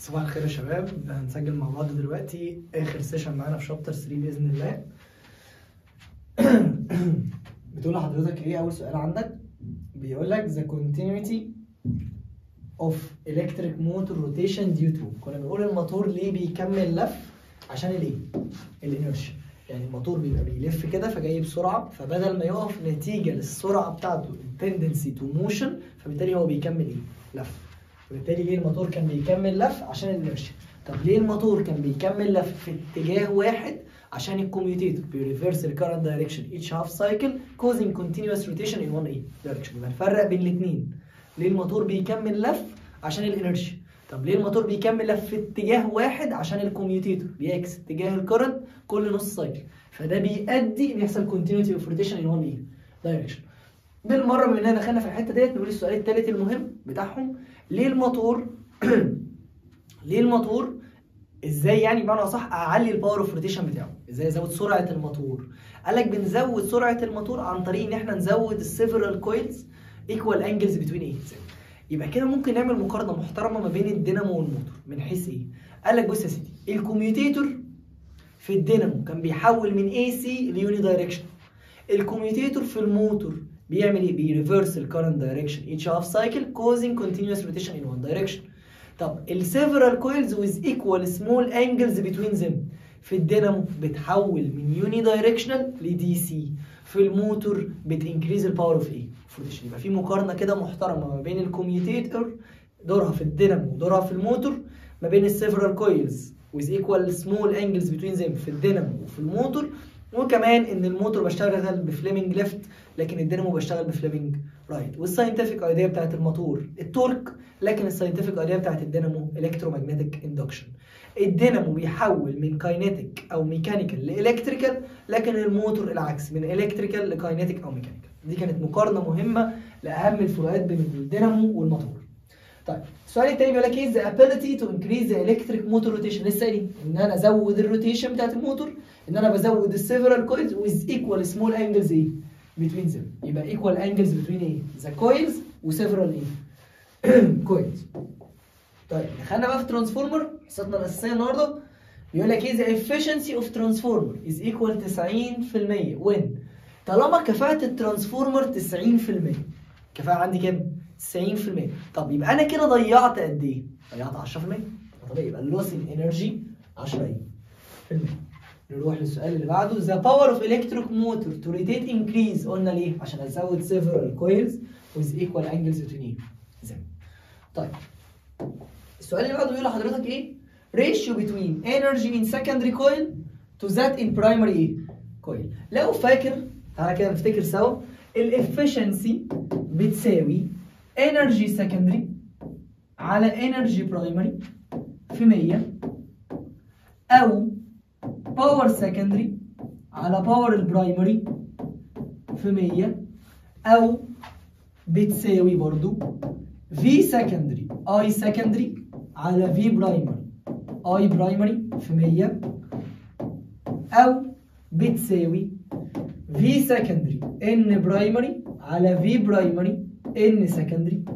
صباح الخير يا شباب هنسجل مع بعض دلوقتي اخر سيشن معانا في شابتر 3 باذن الله بتقول لحضرتك ايه اول سؤال عندك بيقول لك the continuity of electric motor rotation due to كنا بنقول الموتور ليه بيكمل لف عشان الايه الانرشيا يعني الموتور بيبقى بيلف كده فجاي بسرعه فبدل ما يقف نتيجه للسرعه بتاعته tendency to motion فبالتالي هو بيكمل ايه لف وبالتالي ليه الموتور كان بيكمل لف عشان الانرشيا طب ليه الموتور كان بيكمل لف في اتجاه واحد عشان الكوميوتيتور بيريفرس الكارنت دايركشن each half cycle causing continuous rotation in one ايه direction يبقى نفرق بين الاثنين ليه الموتور بيكمل لف عشان الانرشيا طب ليه الموتور بيكمل لف في اتجاه واحد عشان الكوميوتيتور بيعكس اتجاه الكرنت كل نص سايكل فده بيؤدي ان يحصل كونتينيوتي اوف روتيشن ان وان ايه دايركشن بالمره بما اننا دخلنا في الحته ديت نقول السؤال الثالث المهم بتاعهم ليه الموتور ليه الموتور ازاي يعني بمعنى اصح اعلي الباور اوف روتيشن بتاعه ازاي ازود سرعه الموتور قال لك بنزود سرعه الموتور عن طريق ان احنا نزود السيفرال كويلز ايكوال انجلز بتوين ايه يبقى كده ممكن نعمل مقارنه محترمه ما بين الدينامو والموتور من حيث ايه قال لك بص يا سيدي الكوميوتيتور في الدينامو كان بيحول من اي سي ليوني دايركشن الكوميوتيتور في الموتور بيعمل ايه بيريفرس الكرنت دايركشن each half cycle causing continuous rotation in one direction طب السيفرال كويلز with equal small angles between them في الدينامو بتحول من يوني دايركشنال لدي سي في الموتور بتنكريز الباور اوف ايه روتيشن يبقى في مقارنه كده محترمه ما بين الكوميوتيتور دورها في الدينامو ودورها في الموتور ما بين السيفرال كويلز with equal small angles between them في الدينامو وفي الموتور وكمان ان الموتور بشتغل بفليمنج ليفت لكن الدينامو بشتغل بفليمنج رايت والساينتفك ايديا بتاعت الموتور التورك لكن الساينتفك ايديا بتاعت الدينامو الكترومagnetic اندكشن الدينامو بيحول من كاينيتيك او ميكانيكال لالكتريكال لكن الموتور العكس من الكتريكال لكاينيتيك او ميكانيكال دي كانت مقارنه مهمه لاهم الفروقات بين الدينامو والموتور طيب السؤال التاني بيقول لك ايه the ability to increase the electric motor rotation لسه قايلين ان انا ازود الروتيشن بتاعت الموتور ان انا بزود السيفرال كويلز with equal small angles ايه between them يبقى equal angles between ايه the coils وسيفرال ايه كويلز طيب دخلنا بقى في ترانسفورمر حصتنا الاساسيه النهارده بيقول لك ايه the efficiency of transformer is equal 90% when طالما كفاءة الترانسفورمر 90% كفاءة عندي كام؟ 90% طب يبقى انا كده ضيعت قد ايه؟ ضيعت 10% طبيعي يبقى اللوس ان انرجي 10 ايه؟ نروح للسؤال اللي بعده the power of electric motor to rotate increase قلنا ليه؟ عشان ازود several coils with equal angles between ايه؟ them طيب السؤال اللي بعده بيقول لحضرتك ايه؟ ratio between energy in secondary coil to that in primary ايه؟ coil لو فاكر تعالى كده نفتكر سوا الافشنسي بتساوي energy secondary على energy primary في 100 او power secondary على power البرايمري في 100 او بتساوي برضو V secondary I secondary على V primary I primary في 100 او بتساوي V secondary N primary على V primary N secondary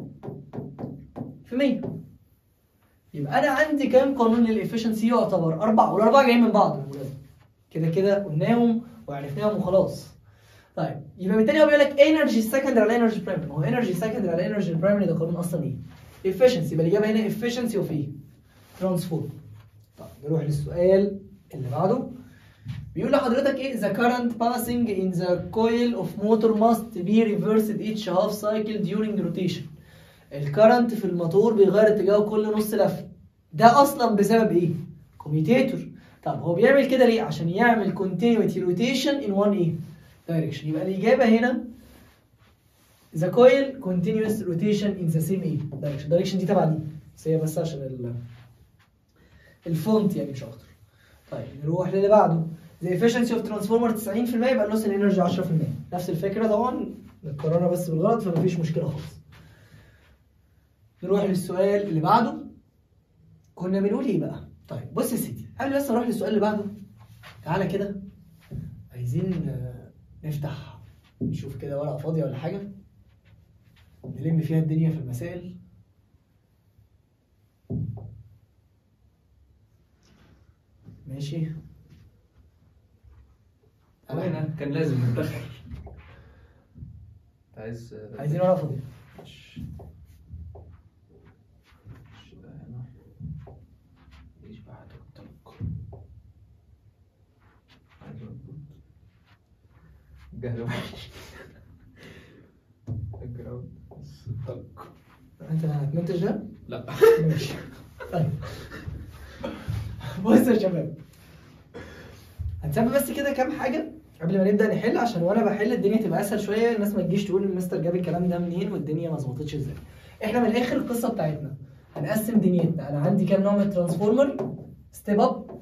في 100 يبقى انا عندي كام قانون للافشنسي يعتبر اربع والاربعه جايين من بعض بالمناسبه كده كده قلناهم وعرفناهم وخلاص طيب يبقى بالتالي هو بيقول لك انرجي سكندري على انرجي برايمري ما هو انرجي سكندري على انرجي برايمري ده قانون اصلا ايه؟ efficiency يبقى الاجابه هنا efficiency اوف ايه؟ ترانسفورم طيب نروح للسؤال اللي بعده بيقول لحضرتك ايه the current passing in the coil of motor must be reversed each half cycle during rotation الكرنت في الموتور بيغير اتجاهه كل نص لفه ده اصلا بسبب ايه كوميتيتور طب هو بيعمل كده ليه عشان يعمل continuity rotation in one ايه direction يبقى الاجابه هنا the coil continuous rotation in the same ايه direction direction دي تبع دي بس هي بس عشان ال الفونت يعني مش اكتر طيب نروح للي بعده the efficiency of transformer 90% يبقى اللوس الانرجي 10% نفس الفكره طبعا نكررها بس بالغلط فمفيش مشكله خالص نروح للسؤال اللي بعده كنا بنقول ايه بقى طيب بص يا سيدي قبل بس نروح للسؤال اللي بعده تعالى كده عايزين نفتح نشوف كده ورقه فاضيه ولا حاجه نلم فيها الدنيا في المسائل ماشي وهنا كان لازم ندخل انت عايز عايزين ورقه فاضيه مش- مش ده هنا. ايش بقى هتطلق عايز أظبط. الجهل وحش الجراوند بس طلق انت هتمنتج ده؟ لا ماشي طيب بص يا شباب هنسمي بس كده كام حاجه قبل ما نبدا نحل عشان وانا بحل الدنيا تبقى اسهل شويه الناس ما تجيش تقول المستر جاب الكلام ده منين والدنيا ما ظبطتش ازاي احنا من الاخر القصه بتاعتنا هنقسم دنيتنا انا عندي كام نوع من الترانسفورمر ستيب اب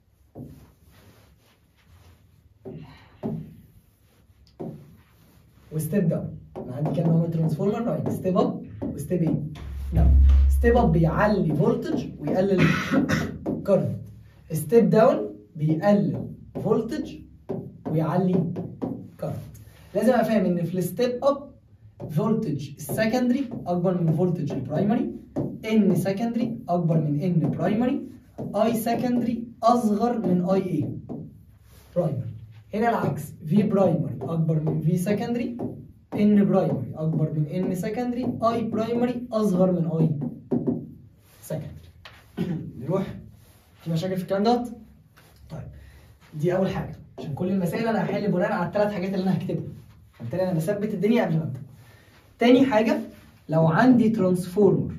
وستيب داون انا عندي كام نوع من الترانسفورمر نوعين ستيب اب وستيب ايه داون ستيب اب بيعلي فولتج ويقلل كارنت ستيب داون بيقلل فولتج ويعلي كارنت لازم ابقى فاهم ان في الستيب اب فولتج السكندري اكبر من فولتج البرايمري ان سكندري اكبر من ان برايمري اي سكندري اصغر من اي اي برايمري هنا العكس في برايمري اكبر من في سكندري ان برايمري اكبر من ان سكندري اي برايمري اصغر من اي سكندري نروح في مشاكل في الكلام دوت طيب دي اول حاجه عشان كل المسائل انا هحل بناء على الثلاث حاجات اللي انا هكتبها فبالتالي انا بثبت الدنيا قبل ما ابدا تاني حاجه لو عندي ترانسفورمر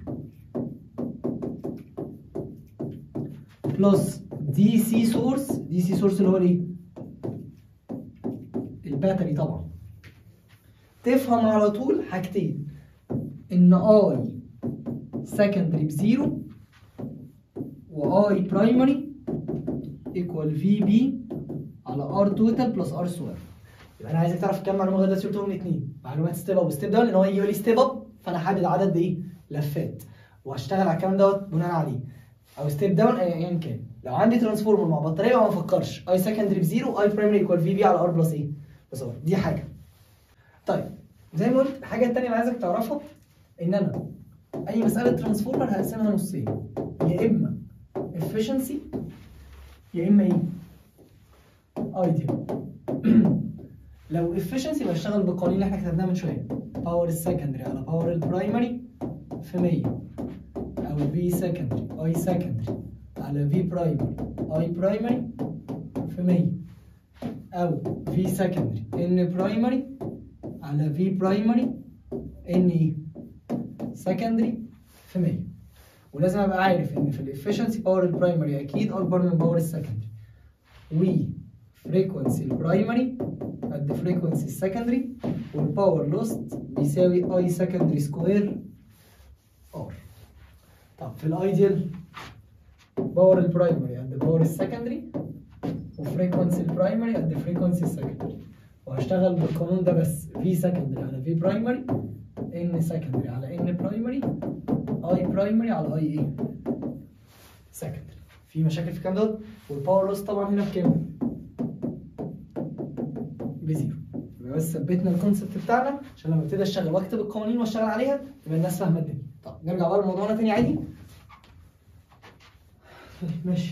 بلس دي سي سورس دي سي سورس اللي هو الايه الباتري طبعا تفهم على طول حاجتين ان اي سكندري بزيرو واي برايمري ايكوال في بي على ار توتال بلس ار سكوير يبقى انا عايزك تعرف كام معلومه لغايه دلوقتي قلتهم الاثنين معلومات ستيب اب وستيب داون لان هو يجي يقول لي ستيب اب فانا حادد عدد ايه لفات وهشتغل على الكلام دوت بناء عليه او ستيب داون ايا كان لو عندي ترانسفورمر مع بطاريه ما بفكرش اي سكندري بزيرو اي برايمري ايكوال في بي على ار بلس ايه بس ار دي حاجه طيب زي ما قلت الحاجه الثانيه اللي عايزك تعرفها ان انا اي مساله ترانسفورمر هقسمها نصين يا اما efficiency يا اما ايه ايديال لو efficiency بشتغل بالقوانين اللي احنا كتبناها من شويه باور السكندري على باور البرايمري في 100 او بي سكندري اي سكندري على في برايمري اي برايمري في 100 او في سكندري ان برايمري على في برايمري ان ايه سكندري في 100 ولازم ابقى عارف ان في الافشنسي باور البرايمري اكيد اكبر من باور السكندري و فريكونسي البرايمري قد فريكونسي السكندري والباور لوست بيساوي اي سكندري سكوير ار طب في الايديال باور البرايمري قد باور السكندري وفريكونسي البرايمري قد فريكونسي السكندري وهشتغل بالقانون ده بس في سكندري على في برايمري ان سكندري على ان برايمري اي برايمري على اي ايه سكندري في مشاكل في الكلام دوت والباور لوس طبعا هنا بكام بزيرو يبقى بس ثبتنا الكونسبت بتاعنا عشان لما ابتدي اشتغل واكتب القوانين واشتغل عليها يبقى الناس فاهمه الدنيا طب نرجع بقى لموضوعنا تاني عادي ماشي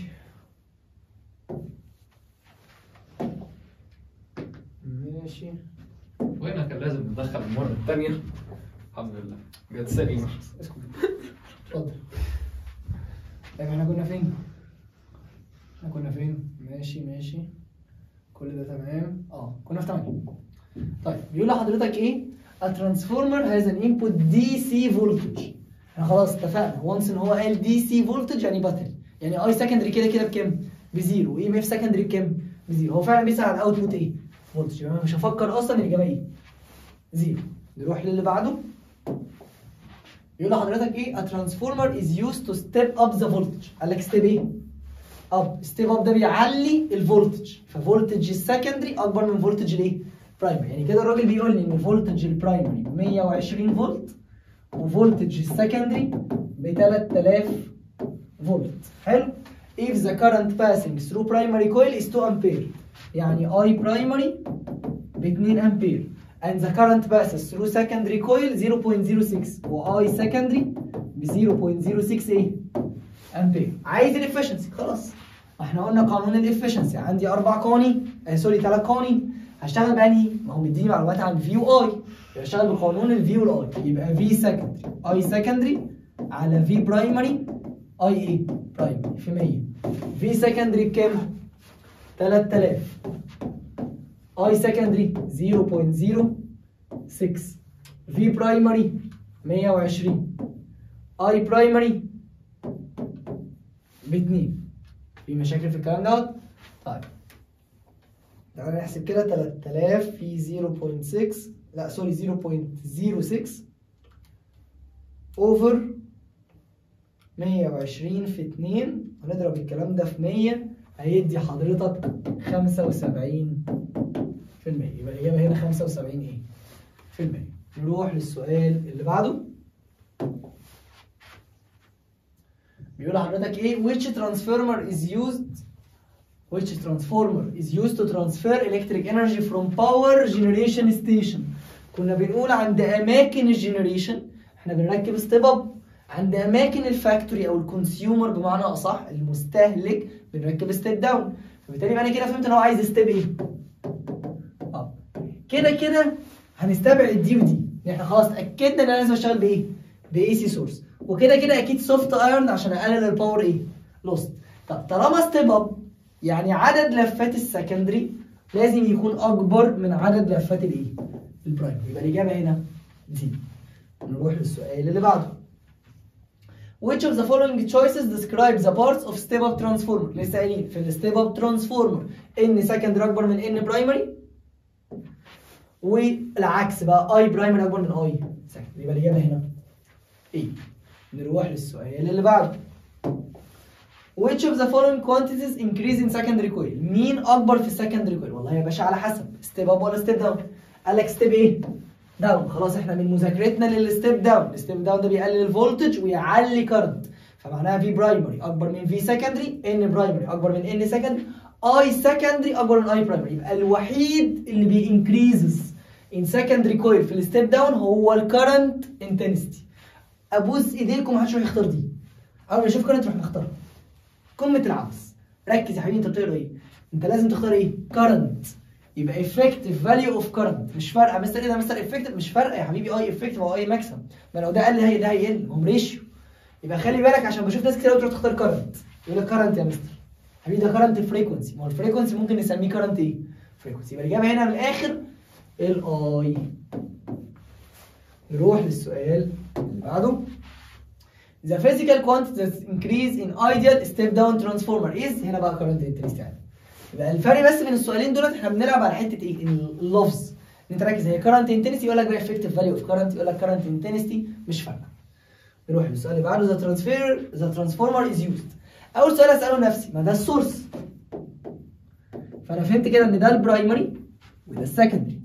ماشي وهنا كان لازم ندخل المرة الثانية الحمد لله جت سليمة اسكت اتفضل طيب احنا كنا فين؟ احنا كنا فين؟ ماشي ماشي كل ده تمام اه كنا في 8 طيب بيقول لحضرتك ايه؟ A transformer has an input DC voltage احنا خلاص اتفقنا وانس ان هو قال DC voltage يعني باتري يعني اي سكندري كده كده بكام؟ بزيرو واي ام اف سكندري بكام؟ بزيرو هو فعلا بيسأل على الاوتبوت ايه؟ فولتج يبقى انا مش هفكر اصلا الاجابه ايه؟ زيرو نروح للي بعده يقول لحضرتك ايه a transformer is used to step up the voltage قال لك step ايه up step up ده بيعلي الفولتج ففولتج السكندري اكبر من فولتج الايه برايمري يعني كده الراجل بيقول لي ان فولتج البرايمري 120 فولت وفولتج السكندري ب 3000 فولت حلو if the current passing through primary coil is 2 ampere يعني I primary ب 2 امبير and the current passes through secondary coil 0.06 و I secondary ب 0.06 ايه امبير عايز الافشنسي خلاص احنا قلنا قانون الافشنسي عندي اربع قوانين آه سوري ثلاث قوانين هشتغل باني ما هو مديني معلومات عن في واي يبقى اشتغل بقانون الفي والاي يبقى في سكندري اي سكندري على في برايمري اي ايه برايمري في 100 في سكندري بكام 3000 اي سكندري 0.06 في برايمري 120 اي برايمري ب 2 في مشاكل في الكلام دوت طيب تعالى نحسب كده 3000 في 0.6 لا سوري 0.06 اوفر 120 في 2 هنضرب الكلام ده في 100 هيدي حضرتك 75 في المية يبقى الإجابة هنا 75 إيه؟ في المية نروح للسؤال اللي بعده بيقول لحضرتك إيه which transformer is used which transformer is used to transfer electric energy from power generation station كنا بنقول عند أماكن الجنريشن إحنا بنركب ستيب أب عند أماكن الفاكتوري أو الكونسيومر بمعنى أصح المستهلك بنركب ستيب داون فبالتالي يبقى أنا كده فهمت إن هو عايز ستيب إيه؟ اه كده كده هنستبعد دي ودي احنا خلاص اتاكدنا ان انا لازم اشتغل بايه؟ باي سي سورس وكده كده اكيد سوفت ايرون عشان اقلل الباور ايه؟ لوست طب طالما ستيب اب يعني عدد لفات السكندري لازم يكون اكبر من عدد لفات الايه؟ البرايمري يبقى الاجابه هنا دي نروح للسؤال اللي بعده Which of the following choices describe the parts of step up transformer؟ لسه قايلين في الستيب اب ترانسفورمر ان سكندري اكبر من ان برايمري والعكس بقى اي برايمري اكبر من اي سكندري يبقى الاجابه هنا ايه نروح للسؤال اللي بعده Which of the following quantities increase in secondary coil؟ مين أكبر في السكندري كويل؟ والله يا باشا على حسب ستيب أب ولا ستيب داون؟ قال لك ستيب إيه؟ داون خلاص إحنا من مذاكرتنا للستيب داون، الستيب داون ده بيقلل الفولتج ويعلي كارنت فمعناها في برايمري أكبر من في سكندري، إن برايمري أكبر من إن سكندري، اي سكندري اكبر من اي برايمري يبقى الوحيد اللي بينكريزز ان سكندري كويل في الستيب داون هو الكرنت انتنسيتي ابوس ايديكم محدش يروح يختار دي اول ما يشوف كرنت يروح مختارها قمه العبث ركز يا حبيبي انت بتقرا ايه انت لازم تختار ايه كرنت يبقى افكتيف فاليو اوف كرنت مش فارقه مستر ايه ده مستر افكتيف مش فارقه يا حبيبي اي افكتيف او اي ماكسيمم ما لو ده قل هي ده هيقل هم ريشيو يبقى خلي بالك عشان بشوف ناس كتير قوي تروح تختار كرنت يقول لك كرنت يا مستر حبيبي ده كرنت فريكونسي ما هو الفريكونسي ممكن نسميه كرنت ايه؟ فريكونسي يبقى الاجابه هنا من الاخر الاي نروح للسؤال اللي بعده The physical quantity that increase in ideal step down transformer is هنا بقى current intensity يعني يبقى الفرق بس بين السؤالين دولت احنا بنلعب على حته ايه اللفظ انت ركز هي current intensity يقول لك بقى effective value of current يقول لك current intensity مش فارقه نروح للسؤال اللي بعده the transfer the transformer is used اول سؤال اساله نفسي ما ده السورس فانا فهمت كده ان ده البرايمري وده السكندري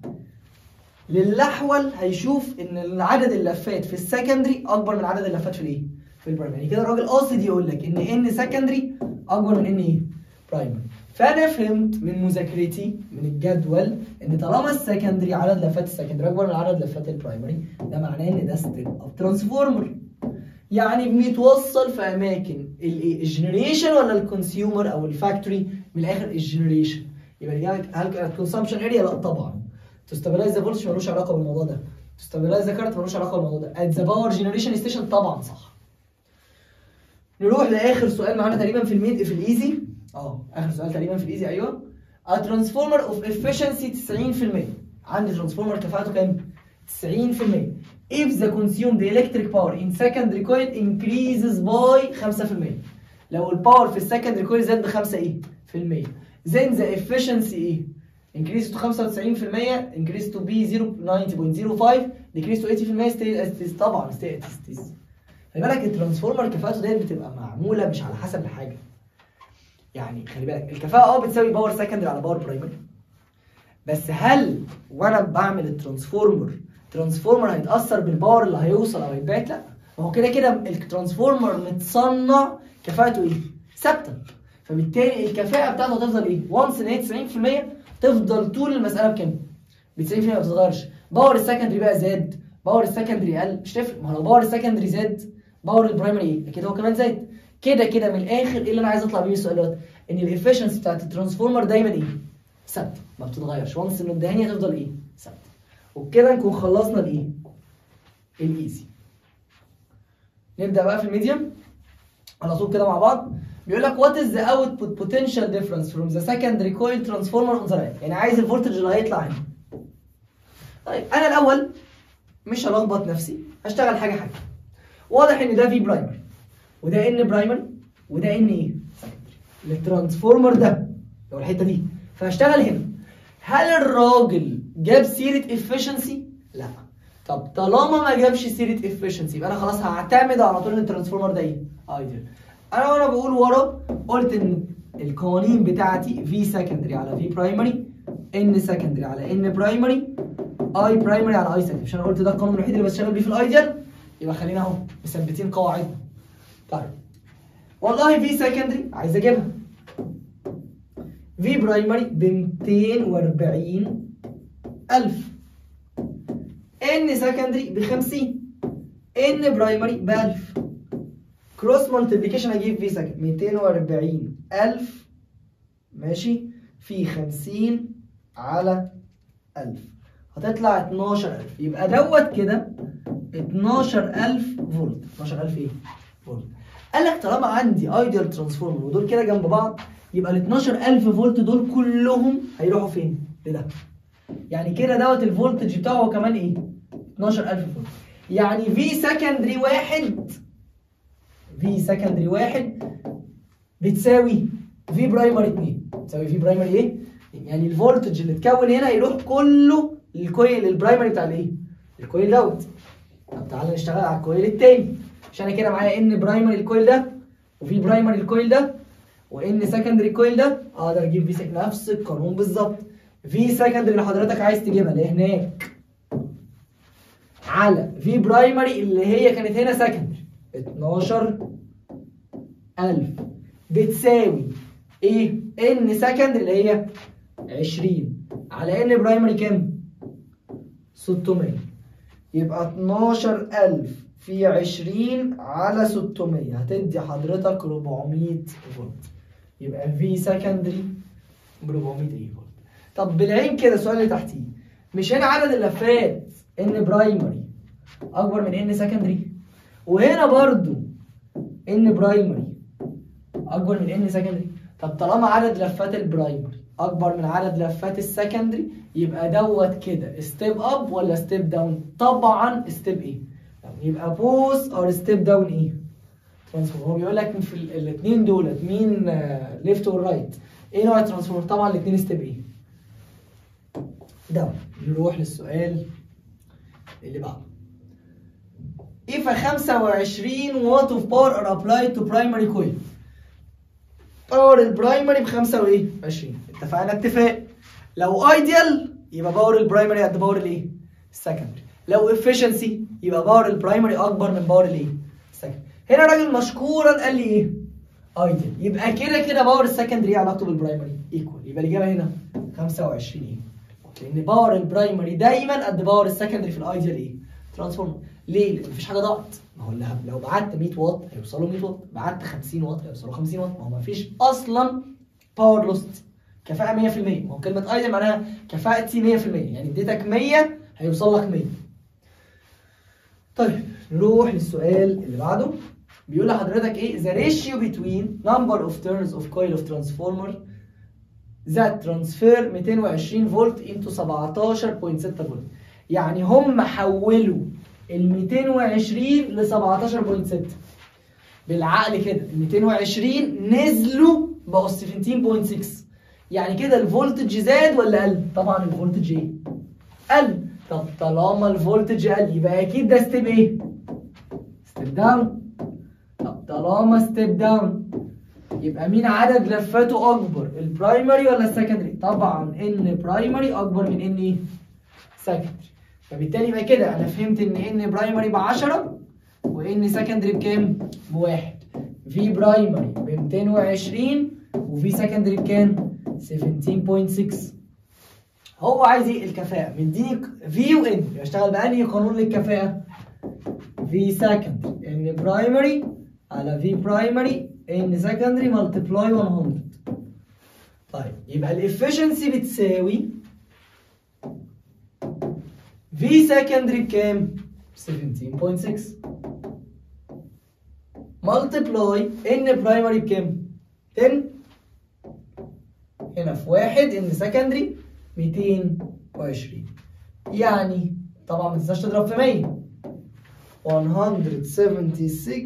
للأحول هيشوف ان عدد اللفات في السكندري اكبر من عدد اللفات في الايه في البرايمري يعني كده الراجل قاصد يقول لك ان ان سكندري اكبر من ان ايه برايمري فانا فهمت من مذاكرتي من الجدول ان طالما السكندري عدد لفات السكندري اكبر من عدد لفات البرايمري ده معناه ان ده ستيب اب ترانسفورمر يعني بيتوصل في اماكن الايه الجنريشن ولا الكونسيومر او الفاكتوري من الاخر الجنريشن يبقى الاجابه هل الكونسامشن اريا لا طبعا تستابلايز ذا فولتج ملوش علاقه بالموضوع ده تستابلايز ذا كارت ملوش علاقه بالموضوع ده ات ذا باور جنريشن ستيشن طبعا صح نروح لاخر سؤال معانا تقريبا في الميد في الايزي اه اخر سؤال تقريبا في الايزي ايوه a transformer of efficiency 90% عندي ترانسفورمر كفاءته كام 90% if the consumed electric power in secondary coil increases by 5% لو الباور في السكندري كويل زاد ب 5 ايه في المية then the efficiency ايه increase to 95% increase to be 90.05 decrease to 80% stay as is طبعا stay as is خلي بالك الترانسفورمر كفاءته ديت بتبقى معموله مش على حسب الحاجه يعني خلي بالك الكفاءه اه بتساوي باور سكندري على باور برايمري بس هل وانا بعمل الترانسفورمر ترانسفورمر هيتاثر بالباور اللي هيوصل او هيتبعت لا ما هو كده كده الترانسفورمر متصنع كفاءته ايه ثابته فبالتالي الكفاءه بتاعته هتفضل ايه وانس ان هي 90% تفضل طول المساله بكام ب 90% ما بتتغيرش باور السكندري بقى زاد باور السكندري قل مش تفرق ما هو لو باور السكندري زاد باور البرايمري ايه اكيد هو كمان زاد كده كده من الاخر ايه اللي انا عايز اطلع بيه من السؤال دوت ان الافشنسي بتاعت الترانسفورمر دايما ايه ثابته ما بتتغيرش وانس انه اداني هتفضل ايه ثابته وبكده نكون خلصنا الايه الايزي نبدا بقى في الميديوم على طول كده مع بعض بيقول لك what is the output potential difference from the secondary coil transformer on the right يعني عايز الفولتج اللي هيطلع هنا طيب انا الاول مش هلخبط نفسي هشتغل حاجه حاجه واضح ان ده في برايمري وده ان برايمري وده ان ايه الترانسفورمر ده لو الحته دي فهشتغل هنا هل الراجل جاب سيره efficiency لا طب طالما ما جابش سيره efficiency يبقى انا خلاص هعتمد على طول ان الترانسفورمر ده ايه ايديال انا وانا بقول ورا قلت ان القوانين بتاعتي في سكندري على في برايمري ان سكندري على ان برايمري اي برايمري على اي سكندري مش انا قلت ده القانون الوحيد اللي بشتغل بيه في الايديال يبقى خلينا اهو مثبتين قواعدنا طيب والله في سكندري عايز اجيبها في برايمري ب 240 ألف ان سكندري ب 50 ان برايمري ب 1000 كروس مالتيبليكيشن اجيب في سكند 240 ألف ماشي في 50 على 1000 هتطلع 12000 يبقى دوت كده 12000 فولت 12000 ايه؟ فولت قال لك طالما عندي ايديال ترانسفورمر ودول كده جنب بعض يبقى ال 12000 فولت دول كلهم هيروحوا فين؟ لده يعني كده دوت الفولتج بتاعه هو كمان ايه؟ 12000 فولت يعني في سكندري واحد في سكندري واحد بتساوي في برايمري 2 بتساوي في برايمري ايه؟ يعني الفولتج اللي اتكون هنا يروح كله للكويل البرايمري بتاع الايه؟ الكويل دوت طب تعالى نشتغل على الكويل التاني عشان انا كده معايا ان برايمري الكويل ده وفي برايمري الكويل ده وان سكندري الكويل ده اقدر اجيب في سك نفس القانون بالظبط في سكندري اللي حضرتك عايز تجيبها اللي هناك على في برايمري اللي هي كانت هنا سكندري 12000 بتساوي ايه ان سكندري اللي هي 20 على ان برايمري كام 600 يبقى 12000 في 20 على 600 هتدي حضرتك 400 فولت يبقى في سكندري ب 400 اي فولت طب بالعين كده السؤال اللي تحتيه مش هنا عدد اللفات ان برايمري اكبر من ان سكندري وهنا برضو ان برايمري اكبر من ان سكندري طب طالما عدد لفات البرايمري اكبر من عدد لفات السكندري يبقى دوت كده ستيب اب ولا ستيب داون طبعا ستيب ايه يبقى بوث اور ستيب داون ايه ترانسفورم هو بيقول لك في الاثنين دولت مين ليفت ورايت ايه نوع الترانسفورم طبعا الاثنين ستيب ايه داون نروح للسؤال اللي بعده if a 25 watt of power are applied to primary coil باور البرايمري ب 25 اتفقنا اتفاق لو ايديال يبقى باور البرايمري قد باور الايه؟ السكندري لو افشنسي يبقى باور البرايمري اكبر من باور الايه؟ السكندري هنا راجل مشكورا قال لي ايه؟ ايديال يبقى كده كده باور السكندري ايه علاقته بالبرايمري؟ ايكوال يبقى الاجابه هنا 25 ايه؟ لان باور البرايمري دايما قد باور السكندري في الايديال ايه؟ ترانسفورمر ليه؟ لان مفيش حاجه ضاعت ما هو لو بعت 100 واط هيوصلوا 100 واط بعت 50 واط هيوصلوا 50 واط ما هو مفيش اصلا باور لوست كفاءه 100% ما هو كلمه ايدل معناها كفاءتي 100% يعني اديتك 100 هيوصل لك 100 طيب نروح للسؤال اللي بعده بيقول لحضرتك ايه the ratio between number of turns of coil of transformer that transfer 220 فولت into 17.6 فولت يعني هم حولوا ال 220 ل 17.6 بالعقل كده ال 220 نزلوا بقوا 17.6 يعني كده الفولتج زاد ولا قل؟ طبعا الفولتج ايه؟ قل طب طالما الفولتج قل يبقى اكيد ده ستيب ايه؟ ستيب داون طب طالما ستيب داون يبقى مين عدد لفاته اكبر البرايمري ولا السكندري؟ طبعا ان برايمري اكبر من ان ايه؟ سكندري فبالتالي يبقى كده انا فهمت ان ان برايمري ب 10 وان سكندري بكام؟ بواحد في برايمري ب 220 وفي سكندري بكام؟ 17.6 هو عايز ايه الكفاءة مديني في وان يشتغل بأنهي قانون للكفاءة؟ في سكندري ان برايمري على في برايمري ان سكندري ملتبلاي 100 طيب يبقى الافشنسي بتساوي في سكندري بكام 17.6 ملتبلاي ان برايمري بكام 10 هنا في واحد ان سكندري 220 يعني طبعا ما تنساش تضرب في 100 176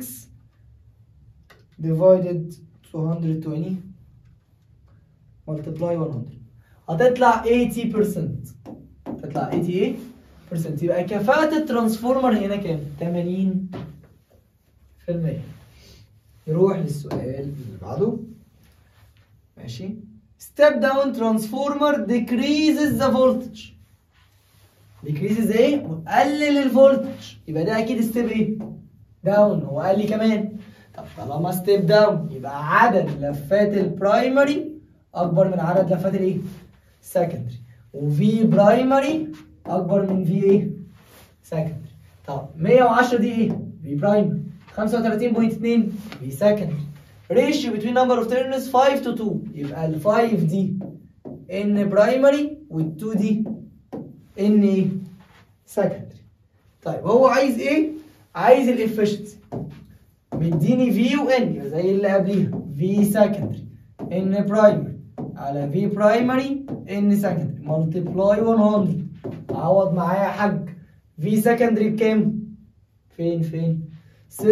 divided 220 multiply 100 هتطلع 80% تطلع 88% يبقى كفاءة الترانسفورمر هنا كام؟ 80 في المية نروح للسؤال اللي بعده ماشي step down transformer decreases the voltage decreases ايه؟ قلل الفولتج يبقى ده اكيد ستيب ايه؟ داون هو قال لي كمان طب طالما ستيب داون يبقى عدد لفات البرايمري اكبر من عدد لفات الايه؟ سكندري وفي برايمري اكبر من في ايه؟ سكندري طب 110 دي ايه؟ في برايمري 35.2 في سكندري ريشيو between number of turns 5 to 2 يبقى ال 5 دي ان برايمري وال 2 دي ان ايه؟ سكندري طيب هو عايز ايه؟ عايز الافشنسي مديني في وان يبقى زي اللي قبليها في سكندري ان برايمري على في برايمري ان سكندري ملتبلاي 100 عوض معايا يا حاج في سكندري بكام؟ فين فين؟ 35.2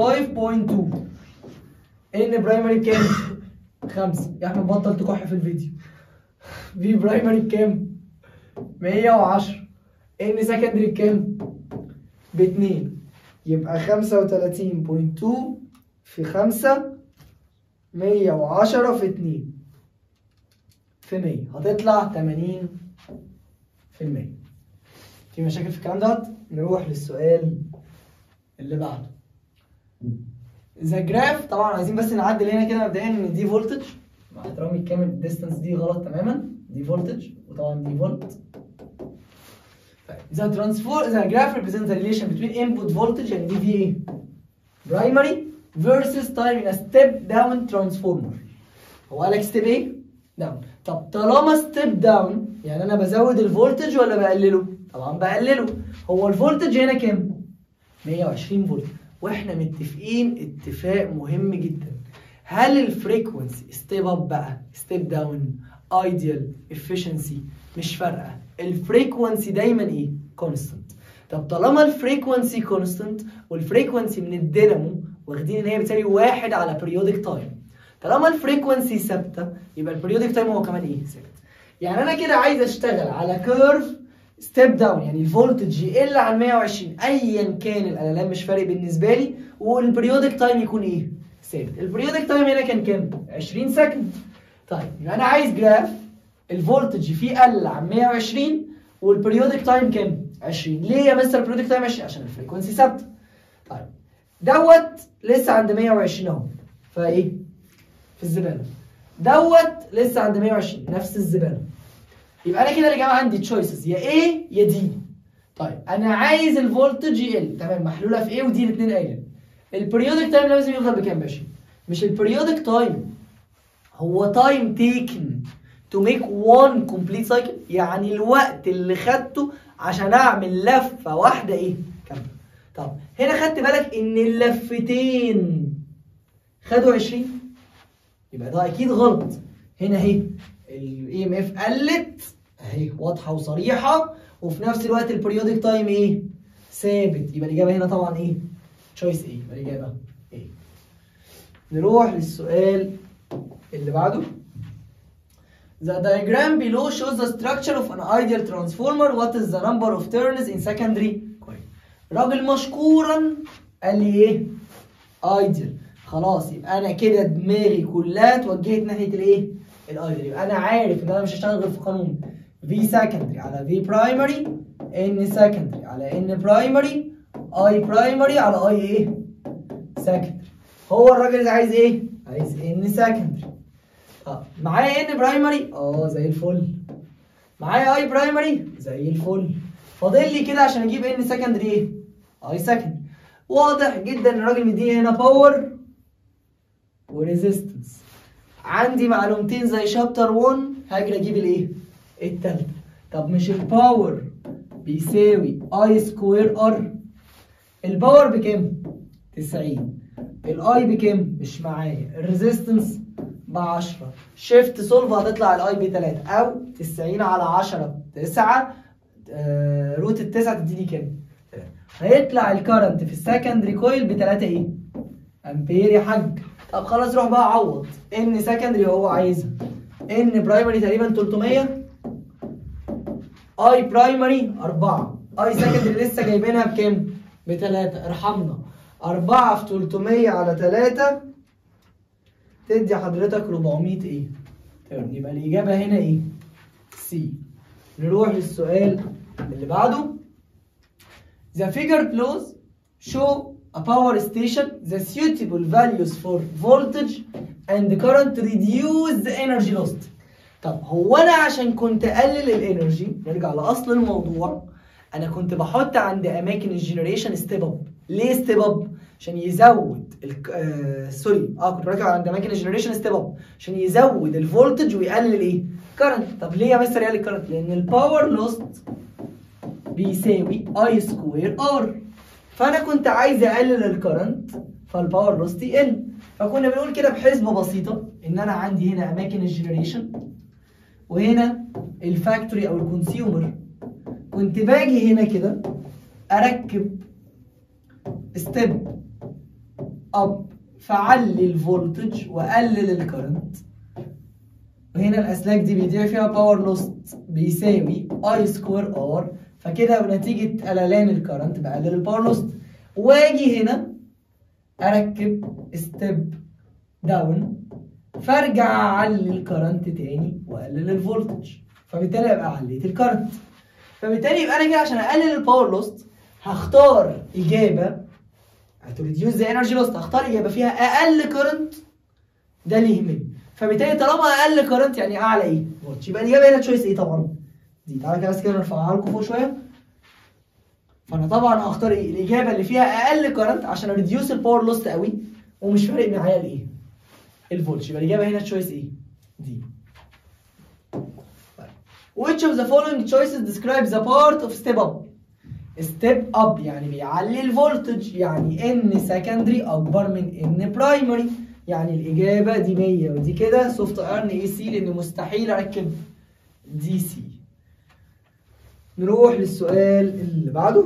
ان برايمري بكام؟ 5 يا احمد بطل تكح في الفيديو في برايمري بكام؟ 110 ان سكندري بكام؟ ب 2 يبقى 35.2 في 5 110 في 2 في 100 هتطلع 80 في المية في مشاكل في الكلام دوت نروح للسؤال اللي بعده ذا جراف طبعا عايزين بس نعدل هنا كده مبدئيا ان دي فولتج مع احترامي الكامل الديستانس دي غلط تماما دي فولتج وطبعا دي فولت The transfer the graph represents the relation between input voltage and VA primary versus time in a step down transformer. هو قال لك ستيب ايه؟ داون. طب طالما ستيب داون يعني انا بزود الفولتج ولا بقلله؟ طبعا بقلله. هو الفولتج هنا كام؟ 120 فولت واحنا متفقين اتفاق مهم جدا. هل الفريكونسي ستيب اب بقى ستيب داون ايديال efficiency مش فارقه الفريكونسي دايما ايه كونستنت طب طالما الفريكونسي كونستنت والفريكونسي من الدينامو واخدين ان هي بتساوي واحد على periodic تايم طالما الفريكونسي ثابته يبقى البريودك تايم هو كمان ايه ثابت يعني انا كده عايز اشتغل على كيرف ستيب داون يعني الفولتج يقل عن 120 ايا كان الالام مش فارق بالنسبه لي والبريودك تايم يكون ايه ثابت البريودك تايم هنا كان كام 20 سكند طيب يبقى انا عايز جراف الفولتج فيه قل عن 120 والبريودك تايم كام 20 ليه يا مستر البريودك تايم 20 عشان الفريكونسي ثابته طيب دوت لسه عند 120 اهو فايه في الزباله دوت لسه عند 120 نفس الزباله يبقى انا كده يا جماعه عندي تشويسز يا A يا D طيب انا عايز الفولتج يقل تمام محلوله في A ودي الاثنين قايلين البريودك تايم لازم يفضل بكام باشا مش البريودك تايم هو تايم تيكن تو ميك وان كومبليت سايكل يعني الوقت اللي خدته عشان اعمل لفه واحده ايه كامله طب هنا خدت بالك ان اللفتين خدوا 20 يبقى ده اكيد غلط هنا اهي الاي ام اف قلت اهي واضحه وصريحه وفي نفس الوقت البريودك تايم ايه ثابت يبقى الاجابه هنا طبعا ايه تشويس ايه يبقى الاجابه ايه نروح للسؤال اللي بعده The diagram below shows the structure of an ideal transformer. What is the number of turns in secondary coil? راجل مشكورا قال لي ايه؟ ideal. خلاص يبقى انا كده دماغي كلها اتوجهت ناحيه الايه؟ الايدل يبقى انا عارف ان انا مش هشتغل غير في قانون V secondary على V primary N secondary على N primary I primary على I ايه؟ secondary. هو الراجل ده عايز ايه؟ عايز N secondary. اه معايا ان برايمري اه زي الفل معايا اي برايمري زي الفل فاضل لي كده عشان اجيب ان سكندري ايه اي سكند واضح جدا ان الراجل مديني هنا باور وريزيستنس عندي معلومتين زي شابتر 1 هاجي اجيب الايه التالتة طب مش الباور بيساوي اي سكوير ار الباور بكام 90 الاي بكام مش معايا الريزيستنس ب 10 شيفت سولف هتطلع الاي ب 3 او 90 على 10 9 آه روت التسعة تديني كام؟ هيطلع الكرنت في السكندري كويل ب 3 ايه؟ امبير يا حاج طب خلاص روح بقى عوض ان سكندري هو عايزها ان برايمري تقريبا 300 اي برايمري 4 اي سكندري لسه جايبينها بكام؟ ب 3 ارحمنا 4 في 300 على 3 تدي حضرتك 400 ايه؟ تمام يبقى الاجابه هنا ايه؟ سي نروح للسؤال اللي بعده The figure below show a power station the suitable values for voltage and current reduce the energy lost طب هو انا عشان كنت اقلل الانرجي نرجع لاصل الموضوع انا كنت بحط عند اماكن الجنريشن ستيب اب ليه ستيب اب عشان يزود ال آه سوري اه كنت بركب عند اماكن الجنريشن ستيب اب عشان يزود الفولتج ويقلل ايه كارنت طب ليه يا مستر يقلل الكارنت لان الباور لوست بيساوي اي سكوير ار فانا كنت عايز اقلل الكرنت فالباور لوست يقل فكنا بنقول كده بحسبه بسيطه ان انا عندي هنا اماكن الجنريشن وهنا الفاكتوري او الكونسيومر كنت باجي هنا كده اركب ستيب اب فعلي الفولتج واقلل الكرنت وهنا الاسلاك دي بيضيع فيها باور لوست بيساوي اي سكوير ار فكده بنتيجه قللان الكرنت بقلل الباور لوست واجي هنا اركب ستيب داون فارجع اعلي الكرنت تاني واقلل الفولتج فبالتالي ابقى عليت الكرنت فبالتالي يبقى انا كده عشان اقلل الباور لوست هختار اجابه هتريديوس ذا انرجي لوست هختار اجابه فيها اقل كرنت ده اللي يهمني فبالتالي طالما اقل كرنت يعني اعلى ايه فولتج يبقى الاجابه هنا تشويس ايه طبعا دي تعالى كده بس كده نرفعها لكم فوق شويه فانا طبعا هختار ايه الاجابه اللي فيها اقل كرنت عشان اريديوس الباور لوست قوي ومش فارق معايا الايه الفولتج يبقى الاجابه هنا تشويس ايه دي Which of the following choices describes the part of step up ستيب اب يعني بيعلي الفولتج يعني ان سكندري اكبر من ان برايمري يعني الاجابه دي 100 ودي كده سوفت ايرن اي سي لان مستحيل اركب دي سي نروح للسؤال اللي بعده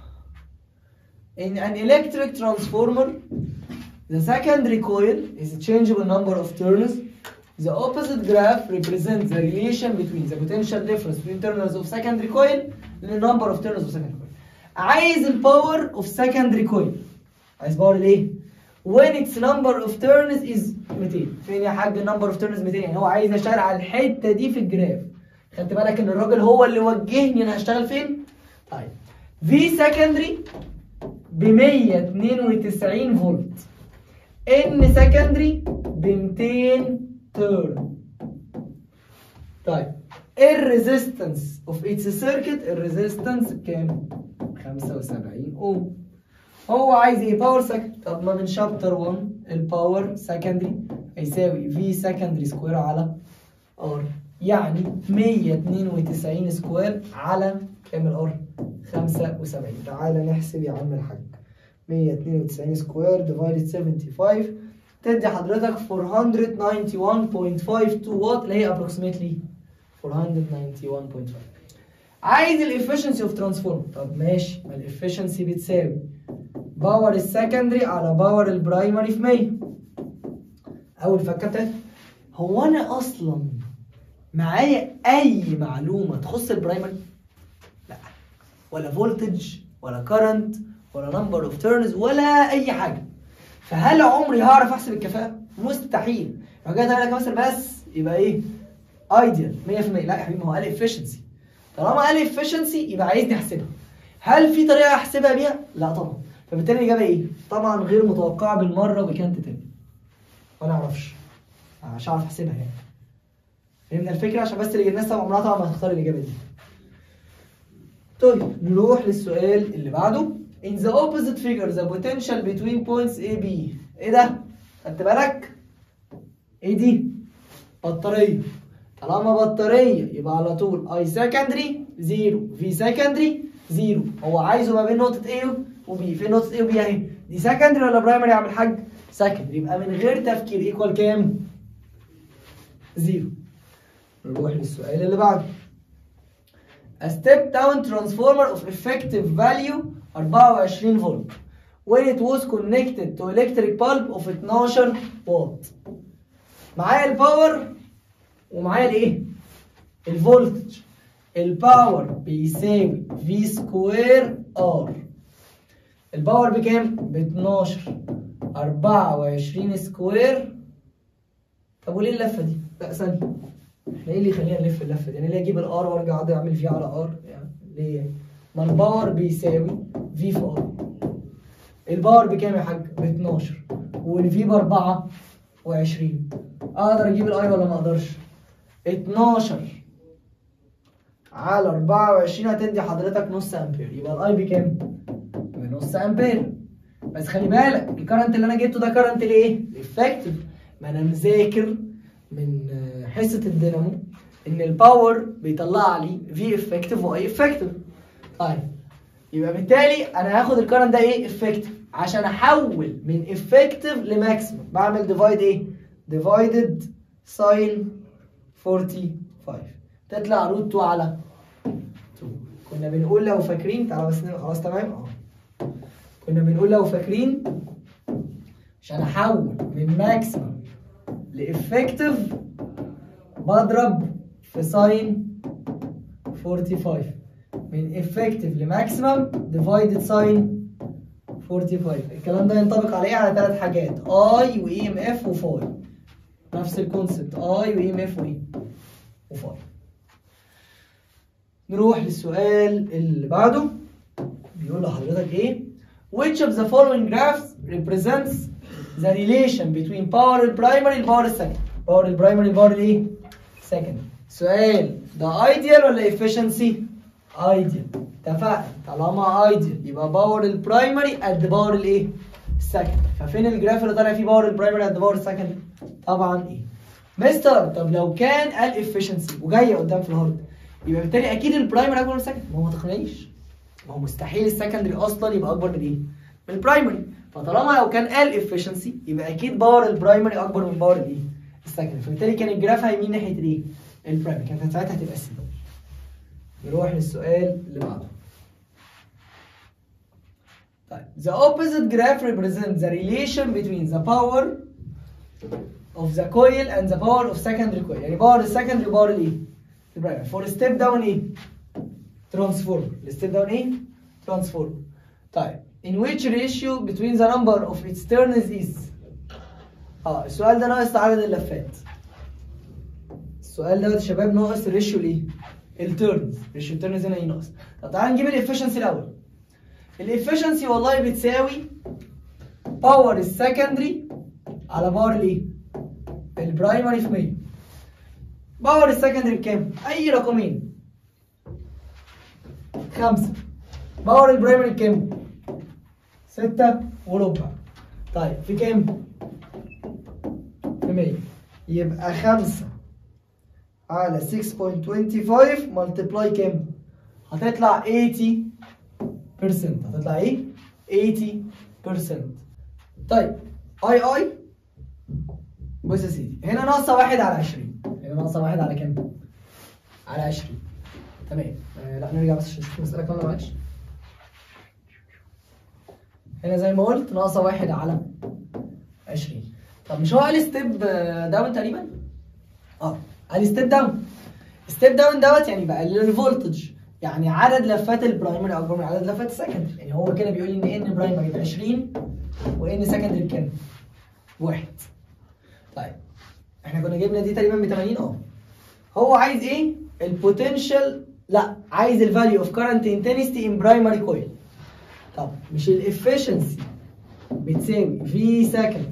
In an electric transformer the secondary coil is a changeable number of turns The opposite graph represents the relation between the potential difference between turns of secondary coil and the number of turns of secondary coil. عايز الباور of secondary coil. عايز باور الايه؟ When its number of turns is 200. فين يا حاج number of turns 200 يعني هو عايز اشتغل على الحته دي في الجراف. خدت بالك ان الراجل هو اللي وجهني انا هشتغل فين؟ طيب V secondary ب 192 فولت. N secondary ب 200 تيرن طيب الريزيستنس اوف اتس سيركت الريزيستنس بكام 75 اوم هو عايز ايه باور سكند طب ما من شابتر 1 الباور سكندري هيساوي في سكندري سكوير على ار يعني 192 سكوير على كام الار 75 تعالى نحسب يا عم الحاج 192 سكوير ديفايدد 75 تدي حضرتك 491.52 واط اللي هي approximately 491.5 عايز الافشنسي اوف ترانسفورم طب ماشي ما الافشنسي بتساوي باور السكندري على باور البرايمري في 100 اول فكه بتاعتي هو انا اصلا معايا اي معلومه تخص البرايمري لا ولا فولتج ولا كارنت ولا نمبر اوف تيرنز ولا اي حاجه فهل عمري هعرف احسب الكفاءه؟ مستحيل. لو جيت اقول لك مثلا بس يبقى ايه؟ ايديال 100% لا يا حبيبي ما هو قال افشنسي. طالما قال افشنسي يبقى عايزني احسبها. هل في طريقه احسبها بيها؟ لا طبعا. فبالتالي الاجابه ايه؟ طبعا غير متوقعه بالمره وكانت تاني. ما نعرفش. مش هعرف احسبها يعني. فهمنا الفكره عشان بس اللي الناس عمرها طبعا ما هتختار الاجابه دي. طيب نروح للسؤال اللي بعده. In the opposite figure the potential between points A B ايه ده؟ خدت بالك؟ ايه دي بطاريه طالما بطاريه يبقى على طول اي سكندري زيرو في سكندري زيرو هو عايزه ما بين نقطه ايه وبي فين نقطه ايه وبي اهي دي سكندري ولا برايمري يا عم الحاج سكندري يبقى من غير تفكير ايكوال كام زيرو نروح للسؤال اللي بعده A step down transformer of effective value 24 volt when it was connected to electric bulb of 12 واط معايا الباور ومعايا الايه الفولتج الباور بيساوي في سكوير ار الباور بكام ب 12 24 سكوير طب وليه اللفه دي لا ثانيه احنا ايه اللي يخلينا نلف اللفه دي انا ليه اجيب الار وارجع اقعد اعمل فيه على ار يعني ليه يعني؟ ما الباور بيساوي في في ار الباور بكام يا حاج ب 12 والفي ب 24 اقدر اجيب الاي ولا ما اقدرش 12 على 24 هتدي حضرتك نص امبير يبقى الاي بكام بنص امبير بس خلي بالك الكرنت اللي انا جبته ده كرنت الايه الافكتيف ما انا مذاكر من آه، حصه الدينامو ان الباور بيطلع لي في افكتيف واي افكتيف طيب يبقى بالتالي انا هاخد الكرنت ده ايه افكتيف عشان احول من افكتيف لماكسيمم بعمل ديفايد ايه ديفايدد ساين 45 تطلع روت 2 على 2 كنا بنقول لو فاكرين تعالوا بس نبقى خلاص تمام اه كنا بنقول لو فاكرين عشان احول من ماكسيمم لافكتيف بضرب في ساين 45 من افكتيف لماكسيمم ديفايدد ساين 45 الكلام ده ينطبق على ايه على ثلاث حاجات اي واي ام اف وفاي نفس الكونسبت اي واي ام اف وايه وفاي نروح للسؤال اللي بعده بيقول لحضرتك ايه which of the following graphs represents the relation between power primary and power secondary power primary and power ايه secondary سؤال ده ideal ولا efficiency ideal اتفقنا طالما ideal يبقى باور البرايمري قد باور الايه السكندري ففين الجراف اللي طالع فيه باور البرايمري قد باور السكندري طبعا ايه مستر طب لو كان قال efficiency وجايه قدام في الهارد يبقى بالتالي اكيد البرايمري اكبر من السكندري ما هو ما تقنعنيش ما هو مستحيل السكندري اصلا يبقى اكبر من ايه من البرايمري فطالما لو كان قال efficiency يبقى اكيد باور البرايمري اكبر من باور الايه السكندري فبالتالي كان الجراف هيميل ناحيه الايه البرايمري كانت ساعتها هتبقى سي نروح للسؤال اللي بعده طيب the opposite graph represents the relation between the power of the coil and the power of secondary coil يعني باور السكندري وباور الايه البرايمري for step down ايه transformer الستيب داون ايه transformer طيب in which ratio between the number of its turns is اه السؤال ده ناقص عدد اللفات السؤال ده يا شباب ناقص الريشيو الايه التيرنز ريشيو التيرنز هنا ايه ناقص طب تعالى نجيب الافشنسي الاول الافشنسي والله بتساوي باور السكندري على باور الايه البرايمري في 100 باور السكندري بكام اي رقمين خمسة باور البرايمري بكام ستة وربع طيب في كام في 100 يبقى خمسة على 6.25 ملتبلاي كام هتطلع 80 هتطلع ايه 80 طيب اي اي بص يا سيدي هنا ناقصه واحد على 20 هنا ناقصه واحد على كام على 20 تمام آه لا نرجع بس عشان نشوف المساله كامله معلش هنا زي ما قلت ناقصه واحد على 20 طب مش هو قال ستيب داون تقريبا اه قال ستيب داون ستيب داون دوت يعني بقلل الفولتج يعني عدد لفات البرايمري اكبر من عدد لفات السكندري يعني هو كده بيقول لي ان ان برايمري ب 20 وان سكندري بكام؟ واحد طيب احنا كنا جبنا دي تقريبا ب 80 اه هو عايز ايه؟ البوتنشال لا عايز الفاليو اوف كارنت انتنستي ان برايمري كويل طب مش الافشنسي بتساوي في سكندري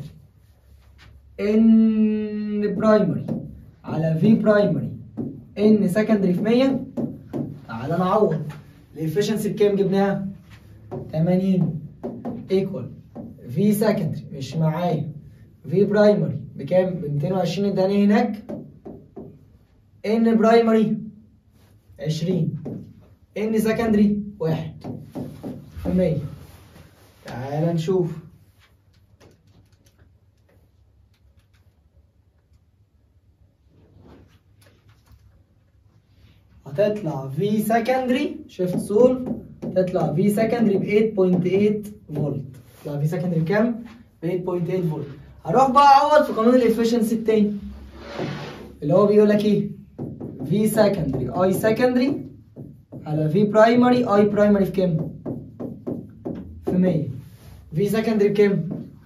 ان برايمري على في برايمري ان سكندري في 100 تعالى نعوض الافشنسي بكام جبناها 80 ايكوال في سكندري مش معايا في برايمري ب بكام؟ ب 220 اداني هناك ان برايمري 20 ان سكندري 1 في 100 تعال نشوف هتطلع في سكندري شيفت سول تطلع في سكندري ب 8.8 فولت تطلع في سكندري بكام؟ ب 8.8 فولت هروح بقى اعوض في قانون الافشنسي التاني اللي هو بيقول لك ايه؟ في سكندري اي سكندري على في برايمري اي برايمري في كام؟ في 100 في سكندري بكام؟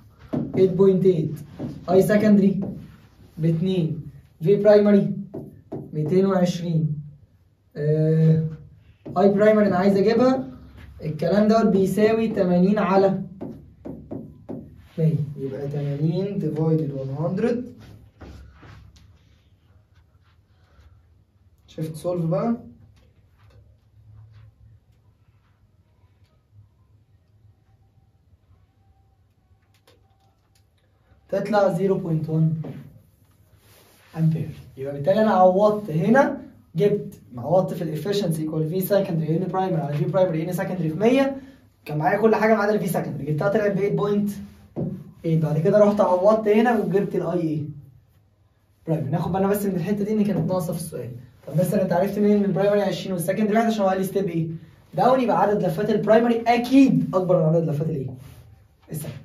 8.8 اي سكندري ب 2 في برايمري 220 آه، اي برايمري انا عايز اجيبها الكلام دوت بيساوي 80 على 100 يبقى 80 ديفايدد 100 شفت سولف بقى تطلع 0.1 امبير يبقى بالتالي انا عوضت هنا جبت عوضت في الافشنسي ايكوال في سكندري ان برايمري على في برايمري ان سكندري في 100 كان معايا كل حاجه ما عدا الفي سكندري جبتها طلعت ب 8.8 بعد كده رحت عوضت هنا وجبت الاي اي برايمري ناخد بالنا بس من الحته دي ان كانت ناقصه في السؤال طب مثلا انت عرفت منين ان البرايمري 20 والسكندري 1 عشان هو قال لي ستيب ايه داون يبقى عدد لفات البرايمري اكيد اكبر من عدد لفات الايه السكندري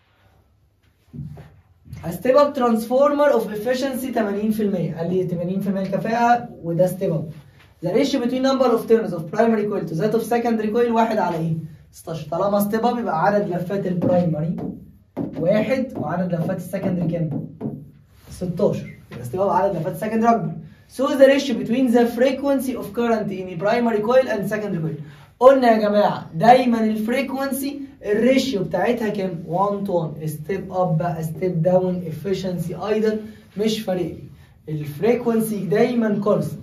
A step up transformer of efficiency 80% قال لي 80% الكفاءة وده step up. The ratio between number of turns of primary coil to that of secondary coil واحد على ايه؟ 16 طالما step up يبقى عدد لفات البرايمري واحد وعدد لفات السكندري كام؟ 16 يبقى step up عدد لفات السكندري أكبر. So the ratio between the frequency of current in a primary coil and secondary coil. قلنا يا جماعة دايما الفريكونسي الريشيو بتاعتها كام 1 تو 1 ستيب اب بقى ستيب داون افشنسي ايضا مش فارق لي الفريكونسي دايما كونستنت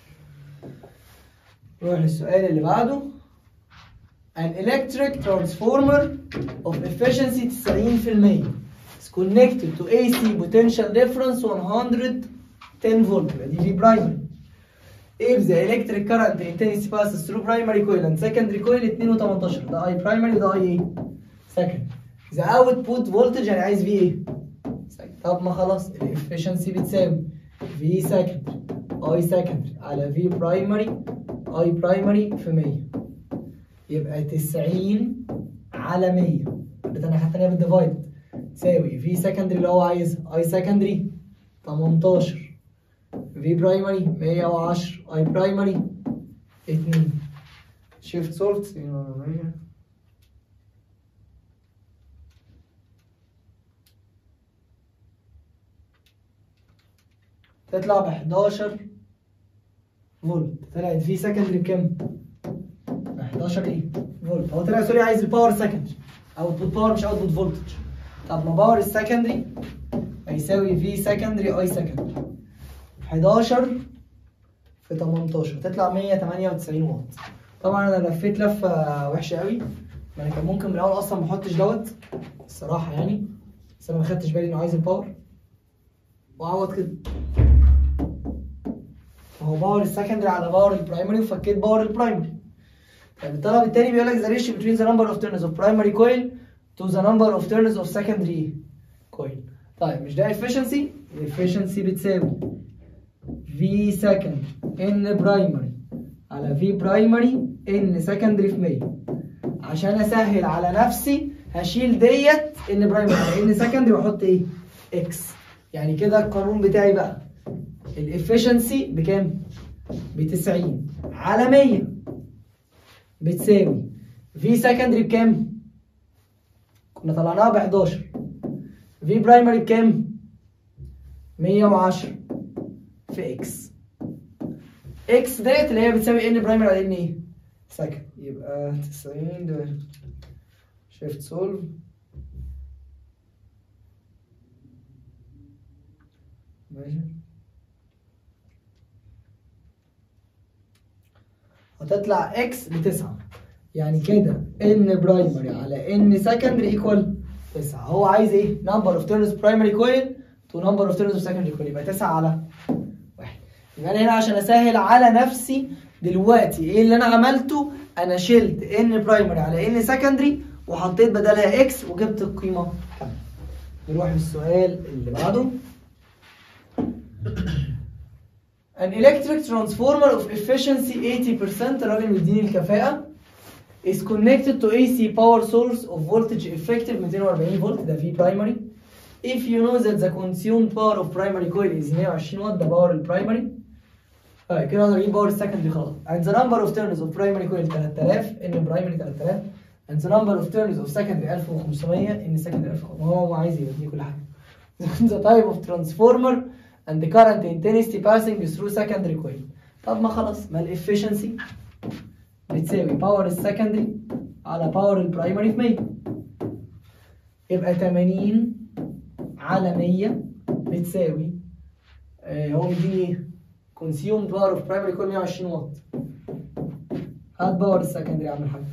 نروح للسؤال اللي بعده An electric transformer of efficiency 90% is connected to AC potential difference 110 volt يبقى دي في برايمري if the electric current intensity passes through primary coil and secondary coil 2 و18 ده اي primary وده اي ايه؟ second the output voltage يعني عايز في ايه؟ second. طب ما خلاص الافشنسي بتساوي في secondary اي secondary على في primary اي primary في 100 يبقى 90 على 100 الناحية التانية بالديفايد تساوي في secondary اللي هو عايزها اي secondary 18 في برايمري 110 اي برايمري 2 شيفت سولت تطلع ب 11 فولت طلعت في سكندري بكام؟ 11 ايه؟ فولت هو طلع سوري عايز الباور سكندري اوتبوت باور مش اوتبوت فولتج طب ما باور السكندري هيساوي في سكندري اي سكندري 11 في 18 تطلع 198 واط طبعا انا لفيت لفه وحشه قوي ما انا كان ممكن من الاول اصلا ما احطش دوت الصراحه يعني بس انا ما خدتش بالي انه عايز الباور واعوض كده فهو باور السكندري على باور البرايمري وفكيت باور البرايمري طيب الطلب التاني بيقول لك the ratio between the number of turns of primary coil to the number of turns of secondary coil طيب مش ده efficiency efficiency بتساوي في سكند ان برايمري على في برايمري ان سكندري في 100 عشان اسهل على نفسي هشيل ديت ان برايمري على ان سكندري واحط ايه اكس يعني كده القانون بتاعي بقى الافشنسي بكام ب 90 على 100 بتساوي في سكندري بكام كنا طلعناها ب 11 في برايمري بكام 110 في اكس اكس ديت اللي هي بتساوي ان برايمري على ان ايه سكند يبقى 90 ده شيفت سولف ماشي هتطلع اكس بتسعة يعني كده ان برايمري على ان سكندري ايكوال 9 هو عايز ايه نمبر اوف تيرنز برايمري كويل تو نمبر اوف تيرنز اوف سكندري كويل يبقى 9 على واحد يبقى انا هنا عشان اسهل على نفسي دلوقتي ايه اللي انا عملته انا شلت ان برايمري على ان سكندري وحطيت بدلها اكس وجبت القيمه كامله نروح للسؤال اللي بعده An electric transformer of efficiency 80% الراجل مديني الكفاءة is connected to AC power source of voltage effective 240 فولت ده في primary if you know that the consumed power of primary coil is 120 watt ده باور البرايمري طيب كده نقدر نجيب باور السكندري خلاص and the number of turns of primary coil 3000 ان primary 3000 and the number of turns of secondary 1500 ان secondary 1500 هو هو عايز يدي كل حاجة the type of transformer and the current intensity passing through secondary coil طب ما خلاص ما الافشنسي بتساوي باور السكندري على باور البرايمري في 100 يبقى 80 على 100 بتساوي آه هو مديني ايه؟ consumed power of primary coil 120 واط هات باور السكندري يا عم الحاج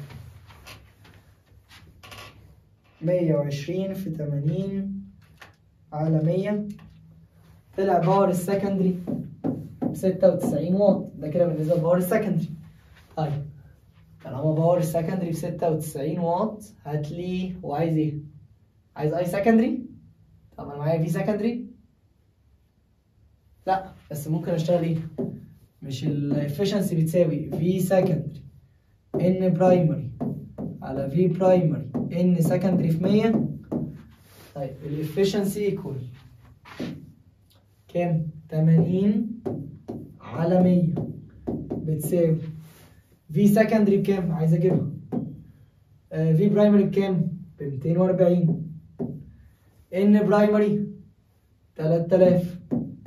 120 في 80 على 100 طلع باور السكندري ب 96 واط ده كده بالنسبه لباور السكندري طيب طالما باور السكندري ب 96 واط هات لي هو عايز ايه؟ عايز اي سكندري؟ طب انا معايا في سكندري؟ لا بس ممكن اشتغل ايه؟ مش الافشنسي بتساوي في سكندري ان برايمري على في برايمري ان سكندري في 100 طيب الافشنسي ايكوال كام؟ 80 على 100 بتساوي في سكندري بكام؟ عايز اجيبها آه في برايمري بكام؟ ب 240 ان برايمري 3000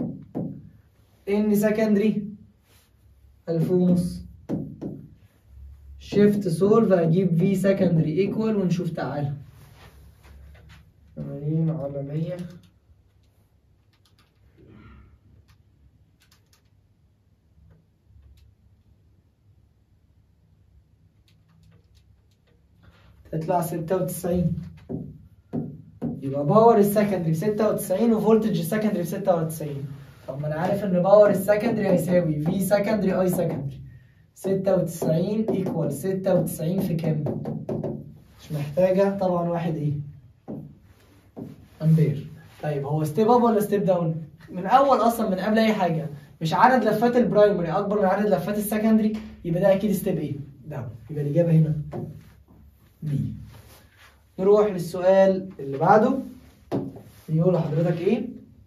ان سكندري 1000 ونص شيفت سولف هجيب في سكندري ايكوال ونشوف تعالى 80 على 100 تطلع 96 يبقى باور السكندري ب 96 وفولتج السكندري ب 96 طب ما انا عارف ان باور السكندري هيساوي في سكندري اي سكندري 96 ايكوال 96 في كام؟ مش محتاجة طبعا واحد ايه؟ امبير طيب هو ستيب اب ولا ستيب داون؟ من اول اصلا من قبل اي حاجة مش عدد لفات البرايمري اكبر من عدد لفات السكندري يبقى ده اكيد ستيب ايه؟ داون يبقى الاجابة هنا بي نروح للسؤال اللي بعده يقول لحضرتك ايه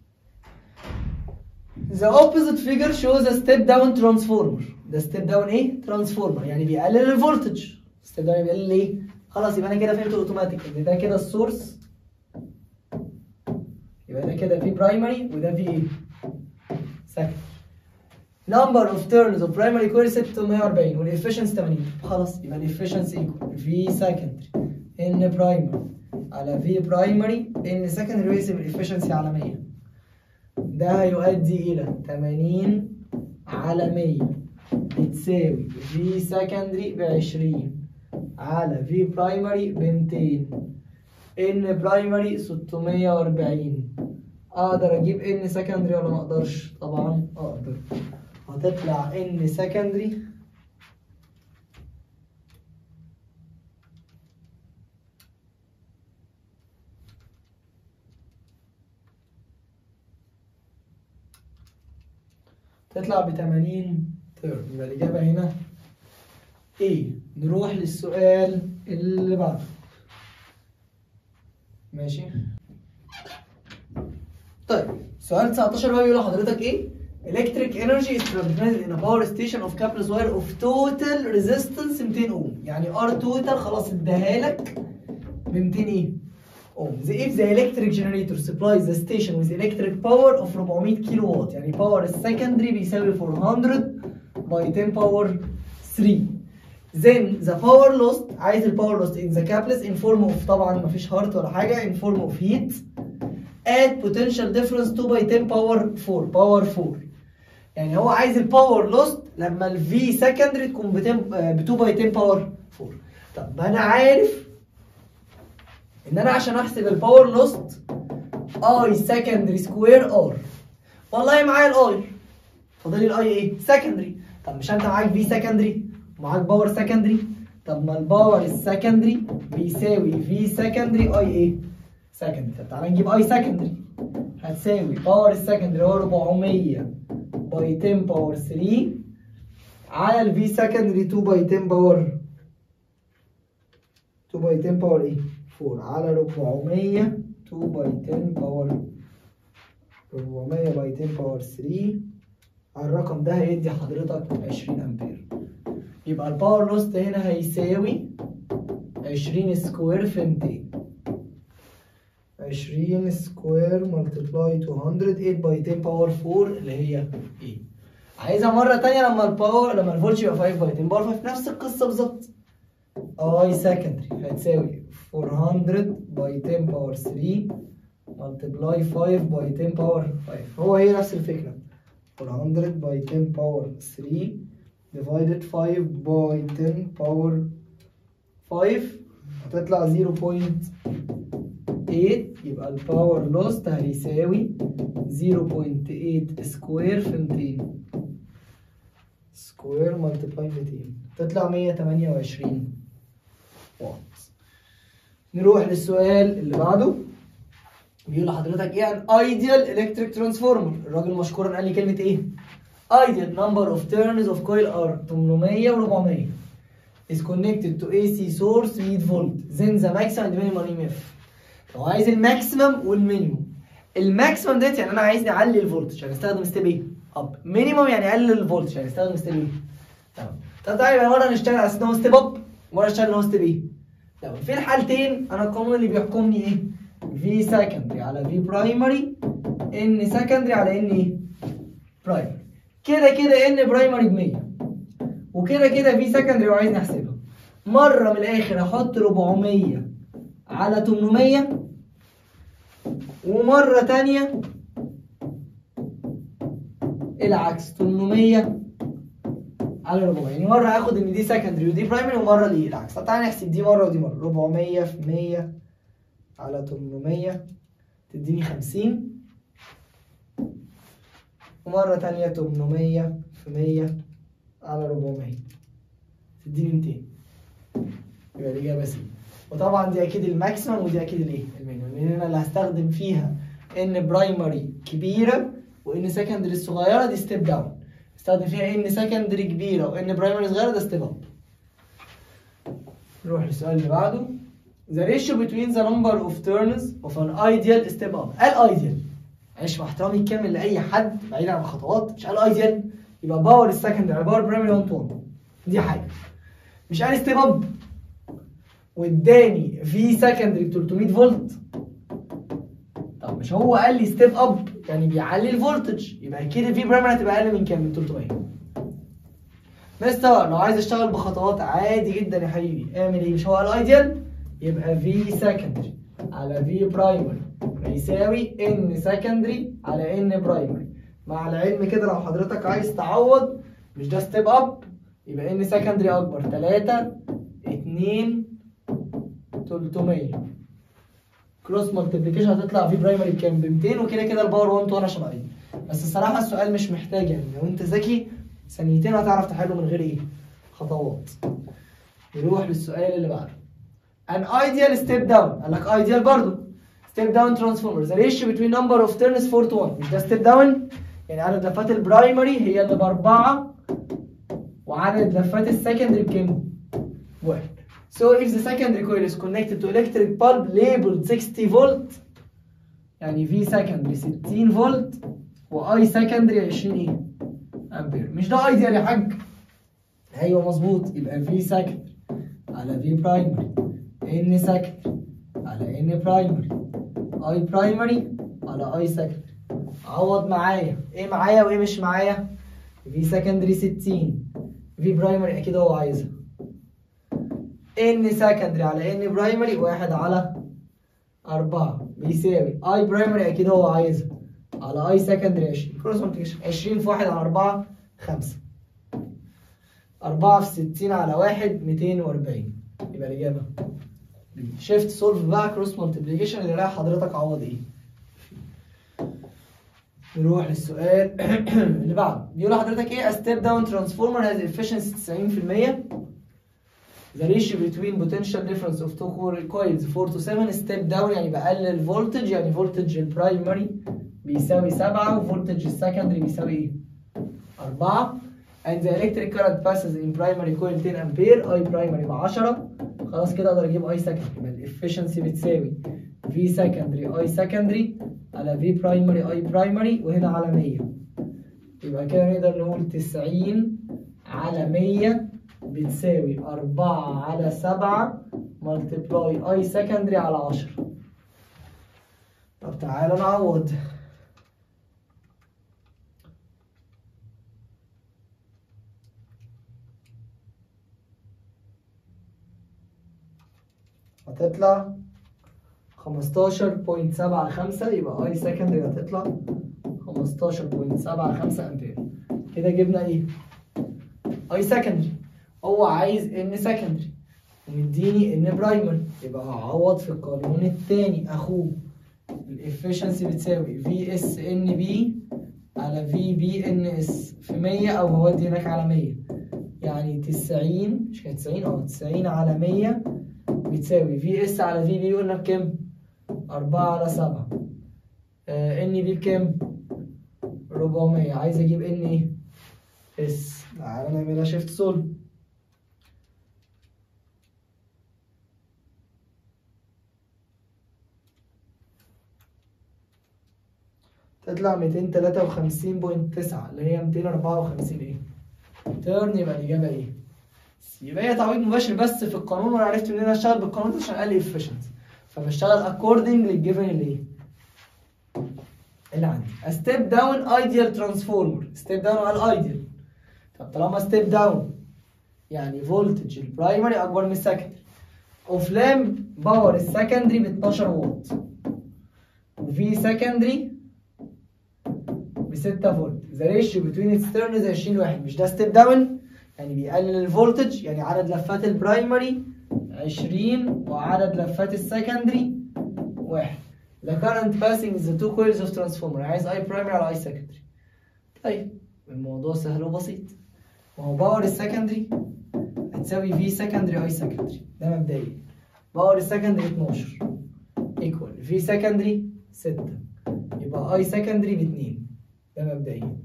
The opposite figure shows a step down transformer ده step down ايه transformer يعني بيقلل الفولتج step down بيقلل ايه خلاص يبقى انا كده فهمت اوتوماتيك ان ده كده السورس يبقى ده كده في برايمري وده في ايه secondary number of turns of primary coil 640 والefficiency 80 خلاص يبقى الefficiency equal في secondary ان برايمري على في برايمري ان سكندري ويقسم الافشنسي على 100 ده هيؤدي الى 80 على 100 بتساوي في سكندري ب 20 على في برايمري ب 200 ان برايمري 640 اقدر اجيب ان سكندري ولا ما اقدرش طبعا اقدر هتطلع ان سكندري تطلع ب 80 ترم يبقى الإجابة هنا إيه نروح للسؤال اللي بعده ماشي طيب سؤال 19 بقى بيقول لحضرتك إيه electric energy is transmitted in a power station of capital wire of total resistance 200 ohm يعني R total خلاص اداها لك ب 200 ايه ohm the if the electric generator supplies the station with electric power of 400 كيلو واط يعني باور السكندري بيساوي 400 by 10 power 3 then the power lost عايز الباور lost in the capillaries in form of طبعا مفيش هارت ولا حاجه in form of heat at potential difference 2 by 10 power 4 power 4 يعني هو عايز الباور لوست لما الفي سكندري تكون ب 2 باي 10 باور 4 طب ما انا عارف ان انا عشان احسب الباور لوست اي سكندري سكوير ار والله معايا الاي فاضل لي الاي ايه سكندري طب مش انت معاك في سكندري ومعاك باور سكندري طب ما الباور السكندري بيساوي في سكندري اي ايه سكندري طب تعالى نجيب اي سكندري هتساوي باور السكندري هو 400 باي 10 باور 3 على الفي سكندري 2 باي 10 باور 2 باي 10 باور ايه 4 على 400 2 باي 10 باور 400 باي 10 باور 3 على الرقم ده هيدي حضرتك 20 امبير يبقى الباور لوست هنا هيساوي 20 سكوير في 200 20 سكوير ملتبلاي 200 8 باي 10 باور 4 اللي هي ايه عايزها مرة تانية لما الباور لما الفولت يبقى 5 باي 10 باور 5 نفس القصة بالظبط اي سكندري هتساوي 400 باي 10 باور 3 ملتبلاي 5 باي 10 باور 5 هو هي نفس الفكرة 400 باي 10 باور 3 divided 5 باي 10 باور 5 هتطلع 0.8 يبقى الباور لوست هيساوي 0.8 سكوير في 200 سكوير ملتبلاي 200 تطلع 128 واط نروح للسؤال اللي بعده بيقول لحضرتك ايه عن ايديال الكتريك ترانسفورمر الراجل مشكورا قال لي كلمه ايه ideal number of turns of coil are 800 و 400 is connected to AC source with volt then the maximum and minimum EMF لو عايز الماكسيمم والمينيموم الماكسيمم ديت يعني انا عايز نعلي الفولتج يعني استخدم ستيب ايه اب مينيموم يعني اقلل الفولتج يعني استخدم ستيب ايه تمام طب تعالى يبقى مره نشتغل على ان هو ستيب اب مره نشتغل ان هو ستيب ايه تمام في الحالتين انا القانون اللي بيحكمني ايه في سكندري على في برايمري ان سكندري على ان ايه برايمري كده كده ان برايمري ب 100 وكده كده في سكندري وعايز نحسبها مره من الاخر احط 400 على 800 ومره تانية العكس 800 على 400 يعني مره هاخد ان دي سكندري ودي برايمري ومره دي العكس طب تعالى نحسب دي مره ودي مره 400 في 100 على 800 تديني 50 ومرة تانية 800 في 100 على 400 تديني 200 يبقى الإجابة سي وطبعا دي أكيد الماكسيمم ودي أكيد الإيه؟ المينيمم لأن أنا اللي هستخدم فيها إن برايمري كبيرة وإن سكندري الصغيرة دي ستيب داون استخدم فيها إن سكندري كبيرة وإن برايمري صغيرة ده ستيب أب نروح للسؤال اللي بعده The ratio between the number of turns of an ideal step up قال ideal معلش مع احترامي الكامل لاي حد بعيد عن الخطوات مش قال ايديال يبقى باور السكند على باور برايمري 1 تو دي حاجه مش قال ستيب اب واداني في سكندري ب 300 فولت طب مش هو قال لي ستيب اب يعني بيعلي الفولتج يبقى اكيد الفي برايمري هتبقى اقل من كام من 300 مستر لو عايز اشتغل بخطوات عادي جدا يا حبيبي اعمل ايه مش هو قال ايديال يبقى في سكندري على في برايمري يساوي ان سكندري على ان برايمري مع العلم كده لو حضرتك عايز تعوض مش ده ستيب اب يبقى ان سكندري اكبر 3 2 300 كروس مالتيبليكيشن هتطلع في برايمري بكام ب 200 وكده كده الباور 1 تو انا شبعين بس الصراحه السؤال مش محتاج يعني لو انت ذكي ثانيتين هتعرف تحله من غير ايه خطوات نروح للسؤال اللي بعده an ideal step down قال لك ideal برضه step down transformer the ratio between number of turns 4 to 1 مش ده step down يعني عدد لفات البرايمري هي اللي باربعة وعدد لفات السكندري بكام؟ واحد so if the secondary coil is connected to electric bulb labeled 60 volt يعني V secondary 60 فولت و I secondary 20 ايه؟ امبير مش ده ايديال يا حاج ايوه مظبوط يبقى V secondary على V primary N secondary على N primary I primary على I secondary عوض معايا ايه معايا وايه مش معايا في سكندري 60 في برايمري اكيد هو عايزها ان سكندري على ان برايمري واحد على أربعة بيساوي اي برايمري اكيد هو عايزها على اي سكندري 20 كروس مالتيبيكيشن 20 في واحد على أربعة خمسة أربعة في 60 على واحد 240 يبقى الإجابة شيفت سولف بقى كروس مالتيبيكيشن اللي رايح حضرتك عوض ايه؟ نروح للسؤال اللي بعده بيقول لحضرتك ايه a step down transformer has efficiency 90% the ratio between potential difference of two coils 4 to 7 step down يعني بقلل voltage يعني voltage البرايمري بيساوي 7 وفولتج السكندري بيساوي ايه 4 and the electric current passes in primary coil 10 امبير اي برايمري ب 10 خلاص كده اقدر اجيب اي سكندري يبقى الافشنسي بتساوي في سكندري اي سكندري على في برايمري اي برايمري وهنا على 100 يبقى كده نقدر نقول 90 على 100 بتساوي 4 على 7 ملتبلاي اي سكندري على 10 طب تعالى نعوض هتطلع 15.75 يبقى اي سكندري هتطلع 15.75 امبير كده جبنا ايه؟ اي سكندري هو عايز ان سكندري ومديني ان برايمري يبقى هعوض في القانون الثاني اخوه الافشنسي بتساوي في اس ان بي على في بي ان اس في 100 او هودي هناك على 100 يعني 90 مش كانت 90 اه 90 على 100 بتساوي في اس على في بي قلنا بكام؟ 4 على 7 ان بي بكام؟ 400 عايز اجيب ان ايه؟ اس تعالى نعملها شيفت سولف تطلع 253.9 اللي هي 254 ايه؟ تيرن يبقى الإجابة ايه؟ يبقى هي تعويض مباشر بس في القانون وانا عرفت ان انا اشتغل بالقانون ده عشان قال لي efficiency فبشتغل according للجيفن اللي ايه؟ اللي عندي a step down ideal transformer step down قال ideal طب طالما step down يعني فولتج البرايمري اكبر من السكندري اوف لامب باور السكندري ب 12 واط وفي سكندري ب 6 فولت ذا ريشيو بتوين اتس تيرنز 20 واحد مش ده ستيب داون يعني بيقلل الفولتج يعني عدد لفات البرايمري 20 وعدد لفات السكندري واحد The current passing is the two coils of transformer عايز اي برايمري على اي سكندري طيب الموضوع سهل وبسيط ما هو باور السكندري هتساوي في سكندري اي سكندري ده مبدئيا باور السكندري 12 ايكوال في سكندري 6 يبقى اي سكندري ب 2 ده مبدئيا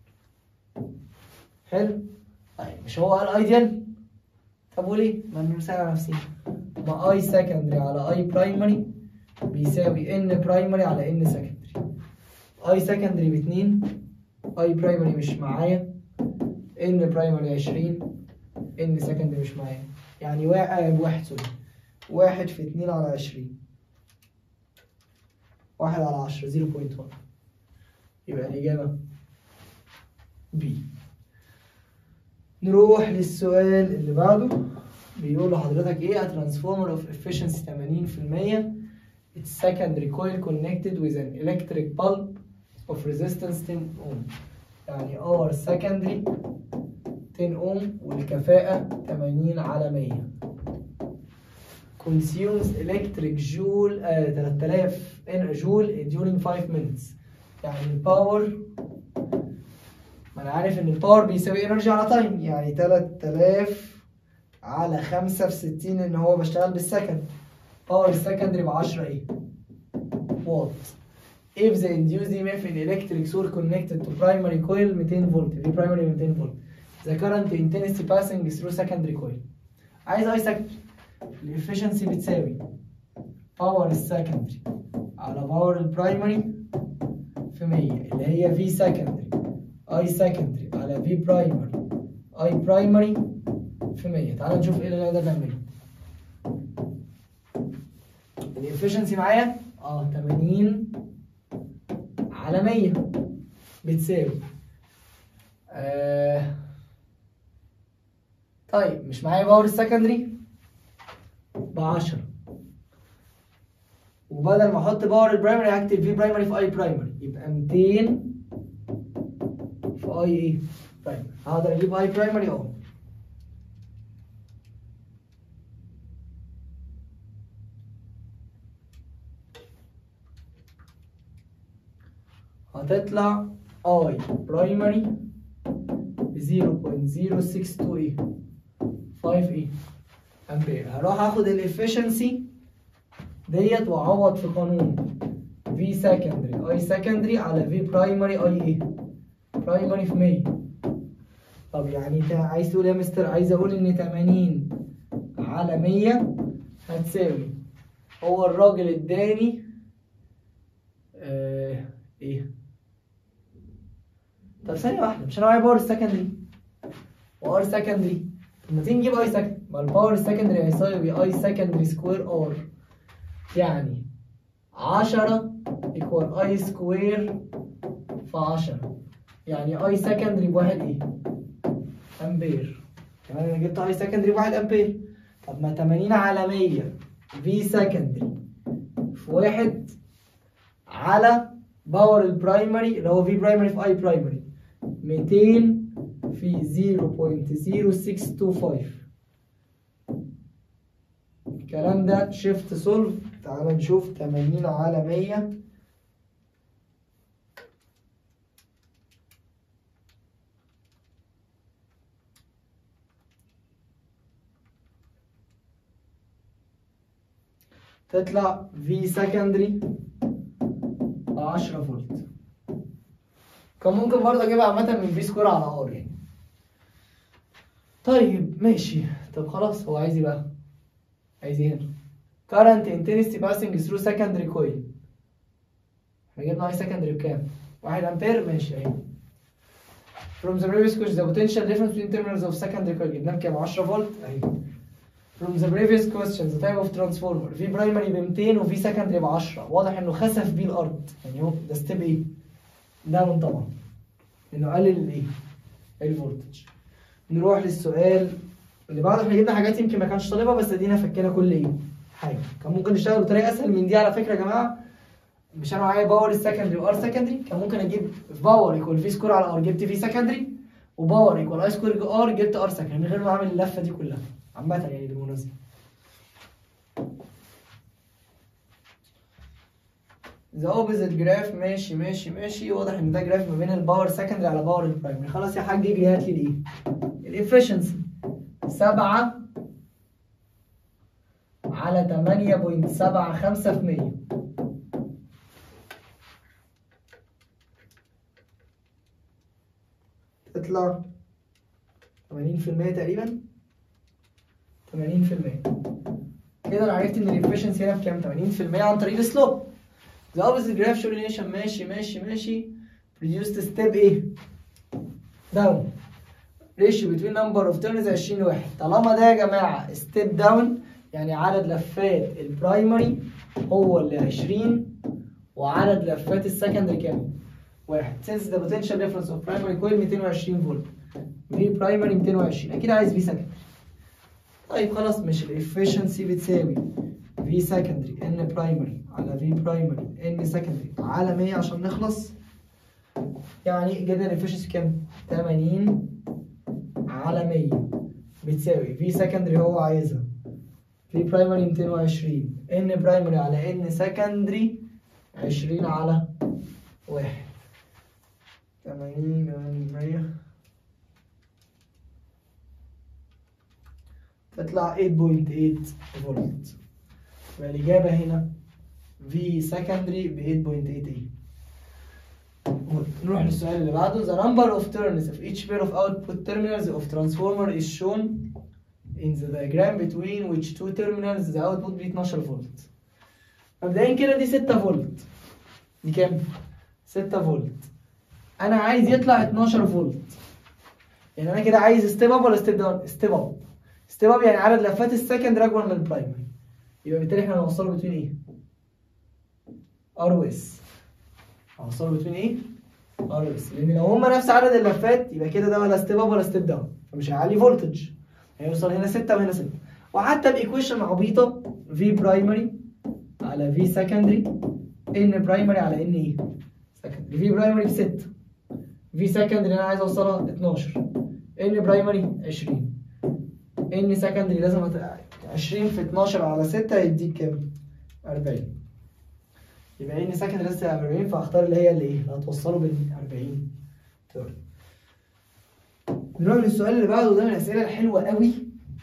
حلو طيب مش هو قال ايديال طب وليه ما نسال على نفسنا ما اي سكندري على اي برايمري بيساوي ان برايمري على ان سكندري اي سكندري ب 2 اي برايمري مش معايا ان برايمري 20 ان سكندري مش معايا يعني واحد بواحد سوري واحد في اتنين على عشرين واحد على عشرة زيرو بوينت وان يبقى الإجابة بي نروح للسؤال اللي بعده بيقول لحضرتك ايه a transformer of efficiency 80% its secondary coil connected with an electric bulb of resistance 10 ohm يعني R secondary 10 اوم والكفاءة 80 على 100 consumes electric joule آه 3000 ان جول during 5 minutes يعني الباور ما انا عارف ان الباور بيساوي انرجي على تايم يعني 3000 على 5 في 60 ان هو بشتغل بالسكند باور السكندري ب 10 ايه واط if the induced EMF in electric source connected to primary coil 200 فولت في primary 200 فولت the current intensity passing through secondary coil عايز اي سكندري الافشنسي بتساوي باور السكندري على باور البرايمري في 100 اللي هي في سكندري اي سكندري على في برايمري اي برايمري في 100 تعال نشوف ايه اللي نقدر نعمله الافشنسي معايا اه 80 على 100 بتساوي آه طيب مش معايا باور السكندري ب 10 وبدل ما احط باور البرايمري هكتب في برايمري في اي برايمري يبقى 200 في اي ايه برايمري هقدر اجيب اي برايمري اه هتطلع اي برايمري ب 0.062 ايه 5 ايه امبير هروح اخد الافشنسي ديت واعوض في قانون في سكندري اي سكندري على في برايمري اي ايه برايمري في 100 طب يعني انت عايز تقول يا مستر عايز اقول ان 80 على 100 هتساوي هو الراجل اداني آه ايه طب ثانية واحدة مش انا معايا باور سكندري وار سكندري طب ما تيجي نجيب اي سكندري ما الباور سكندري هيساوي اي سكندري سكوير ار يعني 10 ايكوال اي سكوير في 10 يعني اي سكندري بواحد ايه؟ امبير كمان انا جبت اي سكندري بواحد امبير طب ما 80 على 100 في سكندري في واحد على باور البرايمري اللي هو في برايمري في اي برايمري 200 في 0.0625 الكلام ده شيفت سولف تعال نشوف 80 على 100 تطلع في سكندري 10 فولت كان ممكن برضه اجيبها عامة من في سكوير على ار يعني طيب ماشي طب خلاص هو عايز ايه بقى؟ عايز ايه هنا؟ current intensity passing through secondary coil احنا جبنا اي secondary بكام؟ 1 امبير ماشي اهي from the previous question the potential difference between terminals of secondary coil جبناه بكام؟ 10 فولت اهي from the previous question the type of transformer في برايمري ب 200 وفي secondary ب 10 واضح انه خسف بيه الارض يعني هو ده ستيب ايه؟ داون طبعا انه قلل الايه؟ الفولتج نروح للسؤال اللي بعده احنا جبنا حاجات يمكن ما كانش طالبها بس ادينا فكينا كل ايه؟ حاجه كان ممكن نشتغل بطريقه اسهل من دي على فكره يا جماعه مش انا معايا باور السكندري وار سكندري كان ممكن اجيب باور يكون في سكور على ار جبت في سكندري وباور يكون اي سكور ار جبت ار سكندري من غير ما اعمل اللفه دي كلها عامه يعني بالمناسبه ذا اوبوزيت جراف ماشي ماشي ماشي واضح ان ده جراف ما بين الباور سكندري على باور البرايمري خلاص يا حاج اجري هات لي الايه الافشنسي 7 على 8.75 في 100 تطلع 80% تقريبا 80% كده انا عرفت ان الافشنسي هنا بكام 80% عن طريق السلوب The opposite graph show relation ماشي ماشي ماشي produced step ايه down ratio between number of turns 20 واحد طالما ده يا جماعه step down يعني عدد لفات البرايمري هو اللي 20 وعدد لفات السكندري كام؟ واحد since the potential difference of primary coil 220 فولت في برايمري 220 اكيد عايز في سكندري طيب خلاص مش الافشنسي بتساوي في سكندري ان برايمري على في برايمري ان سكندري على 100 عشان نخلص يعني جبنا الافشنسي كام؟ 80 على 100 بتساوي في سكندري هو عايزها في برايمري 220 ان برايمري على ان سكندري 20 على 1 80 يعني 100 تطلع 8.8 فولت يبقى الإجابة هنا في سكندري ب 8.88 نروح للسؤال اللي بعده The number of turns of each pair of output terminals of transformer is shown in the diagram between which two terminals the output ب 12 فولت مبدئيا كده دي 6 فولت دي كام؟ 6 فولت انا عايز يطلع 12 فولت يعني انا كده عايز ستيب اب ولا ستيب داون؟ ستيب اب ستيب اب يعني عدد لفات السكندري اكبر من البرايمري يبقى بالتالي احنا هنوصله بتوين ايه؟ ار و اس هنوصله بتوين ايه؟ ار و اس لان لو هما نفس عدد اللفات يبقى كده ده ولا ستيب اب ولا ستيب داون فمش هيعلي فولتج هيوصل هنا 6 وهنا 6 وحتى بايكويشن عبيطه في برايمري على في سكندري ان برايمري على ان ايه؟ سكندري في برايمري ب 6 في سكندري انا عايز اوصلها 12 ان برايمري 20 ان سكندري لازم أت... 20 في 12 على 6 هيديك كام؟ 40 يبقى ان سكند لسه 40 فاختار اللي هي اللي ايه اللي هتوصله بال 40 تيرن نروح للسؤال اللي بعده ده من الاسئله الحلوه قوي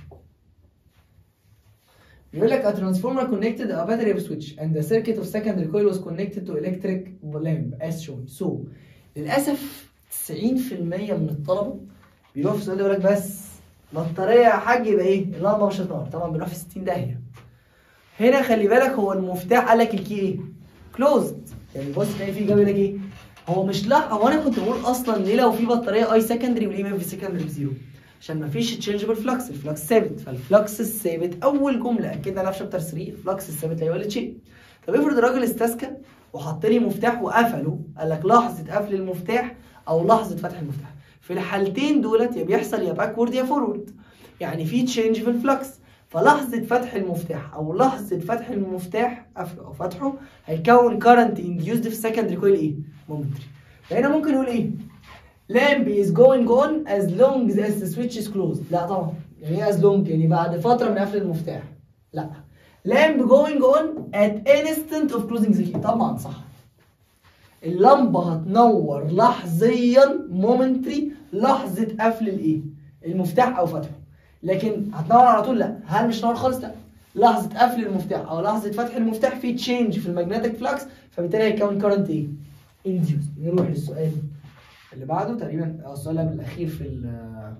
بيقول لك a transformer connected a battery switch and the circuit of secondary coil was connected to electric lamp as shown so للاسف 90% من الطلبه بيروح في السؤال ده يقول لك بس بطاريه يا حاج يبقى ايه اللمبه مش هتنور طبعا بنروح في 60 داهيه هنا خلي بالك هو المفتاح قال لك الكي ايه كلوزد يعني بص تلاقي في جاب لك ايه هو مش لا هو انا كنت بقول اصلا ليه لو في بطاريه اي سكندري وليه ما في سكندري بزيرو عشان ما فيش تشينجبل فلكس الفلكس ثابت فالفلكس الثابت اول جمله اكدنا عليها في شابتر 3 الفلكس الثابت لا يولد شيء طب افرض الراجل استسكن وحط لي مفتاح وقفله قال لك لحظه قفل المفتاح او لحظه فتح المفتاح في الحالتين دولت يا بيحصل يا باكورد يا فورورد يعني في تشينج في الفلكس فلحظة فتح المفتاح أو لحظة فتح المفتاح قفله أو فتحه هيكون current induced في secondary coil إيه؟ momentary. فهنا ممكن نقول إيه؟ lamp is going on as long as the switch is closed. لا طبعا يعني إيه as long؟ يعني بعد فترة من قفل المفتاح. لا. lamp going on at instant of closing the key. طبعا صح. اللمبة هتنور لحظيا momentary لحظة قفل الإيه؟ المفتاح أو فتحه. لكن هتنور على طول لا هل مش نور خالص لا لحظه قفل المفتاح او لحظه فتح المفتاح في تشينج في المagnetic فلكس فبالتالي هيكون كارنت ايه انديوس نروح للسؤال اللي بعده تقريبا أو السؤال قبل الاخير في ال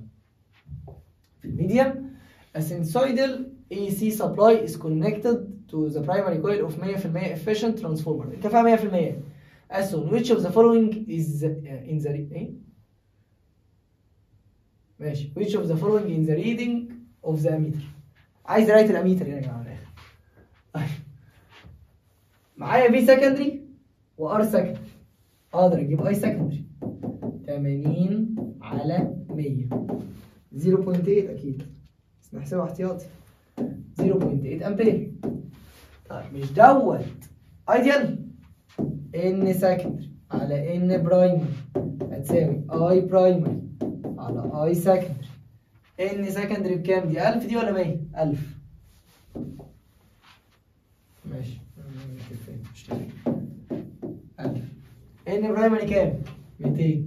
في الميديم A sinusoidal AC supply is connected to the primary coil of 100% efficient transformer الكفاءة 100% As soon which of the following is uh, in the ايه ماشي which of the following in the reading of the ammeter عايز قرايه الاميتر هنا يا جماعه من الاخر طيب. معايا في سكندري وار سكندري اقدر اجيب اي سكندري 80 على 100 0.8 اكيد بس نحسبها احتياطي 0.8 امبير طيب مش دوت ايديال ان سكندري على ان برايمري هتساوي اي برايمري على اي سكندري ان سكندري بكام دي 1000 دي ولا 100 1000 ماشي مش تفرق. 1000 ان برايمري كام 200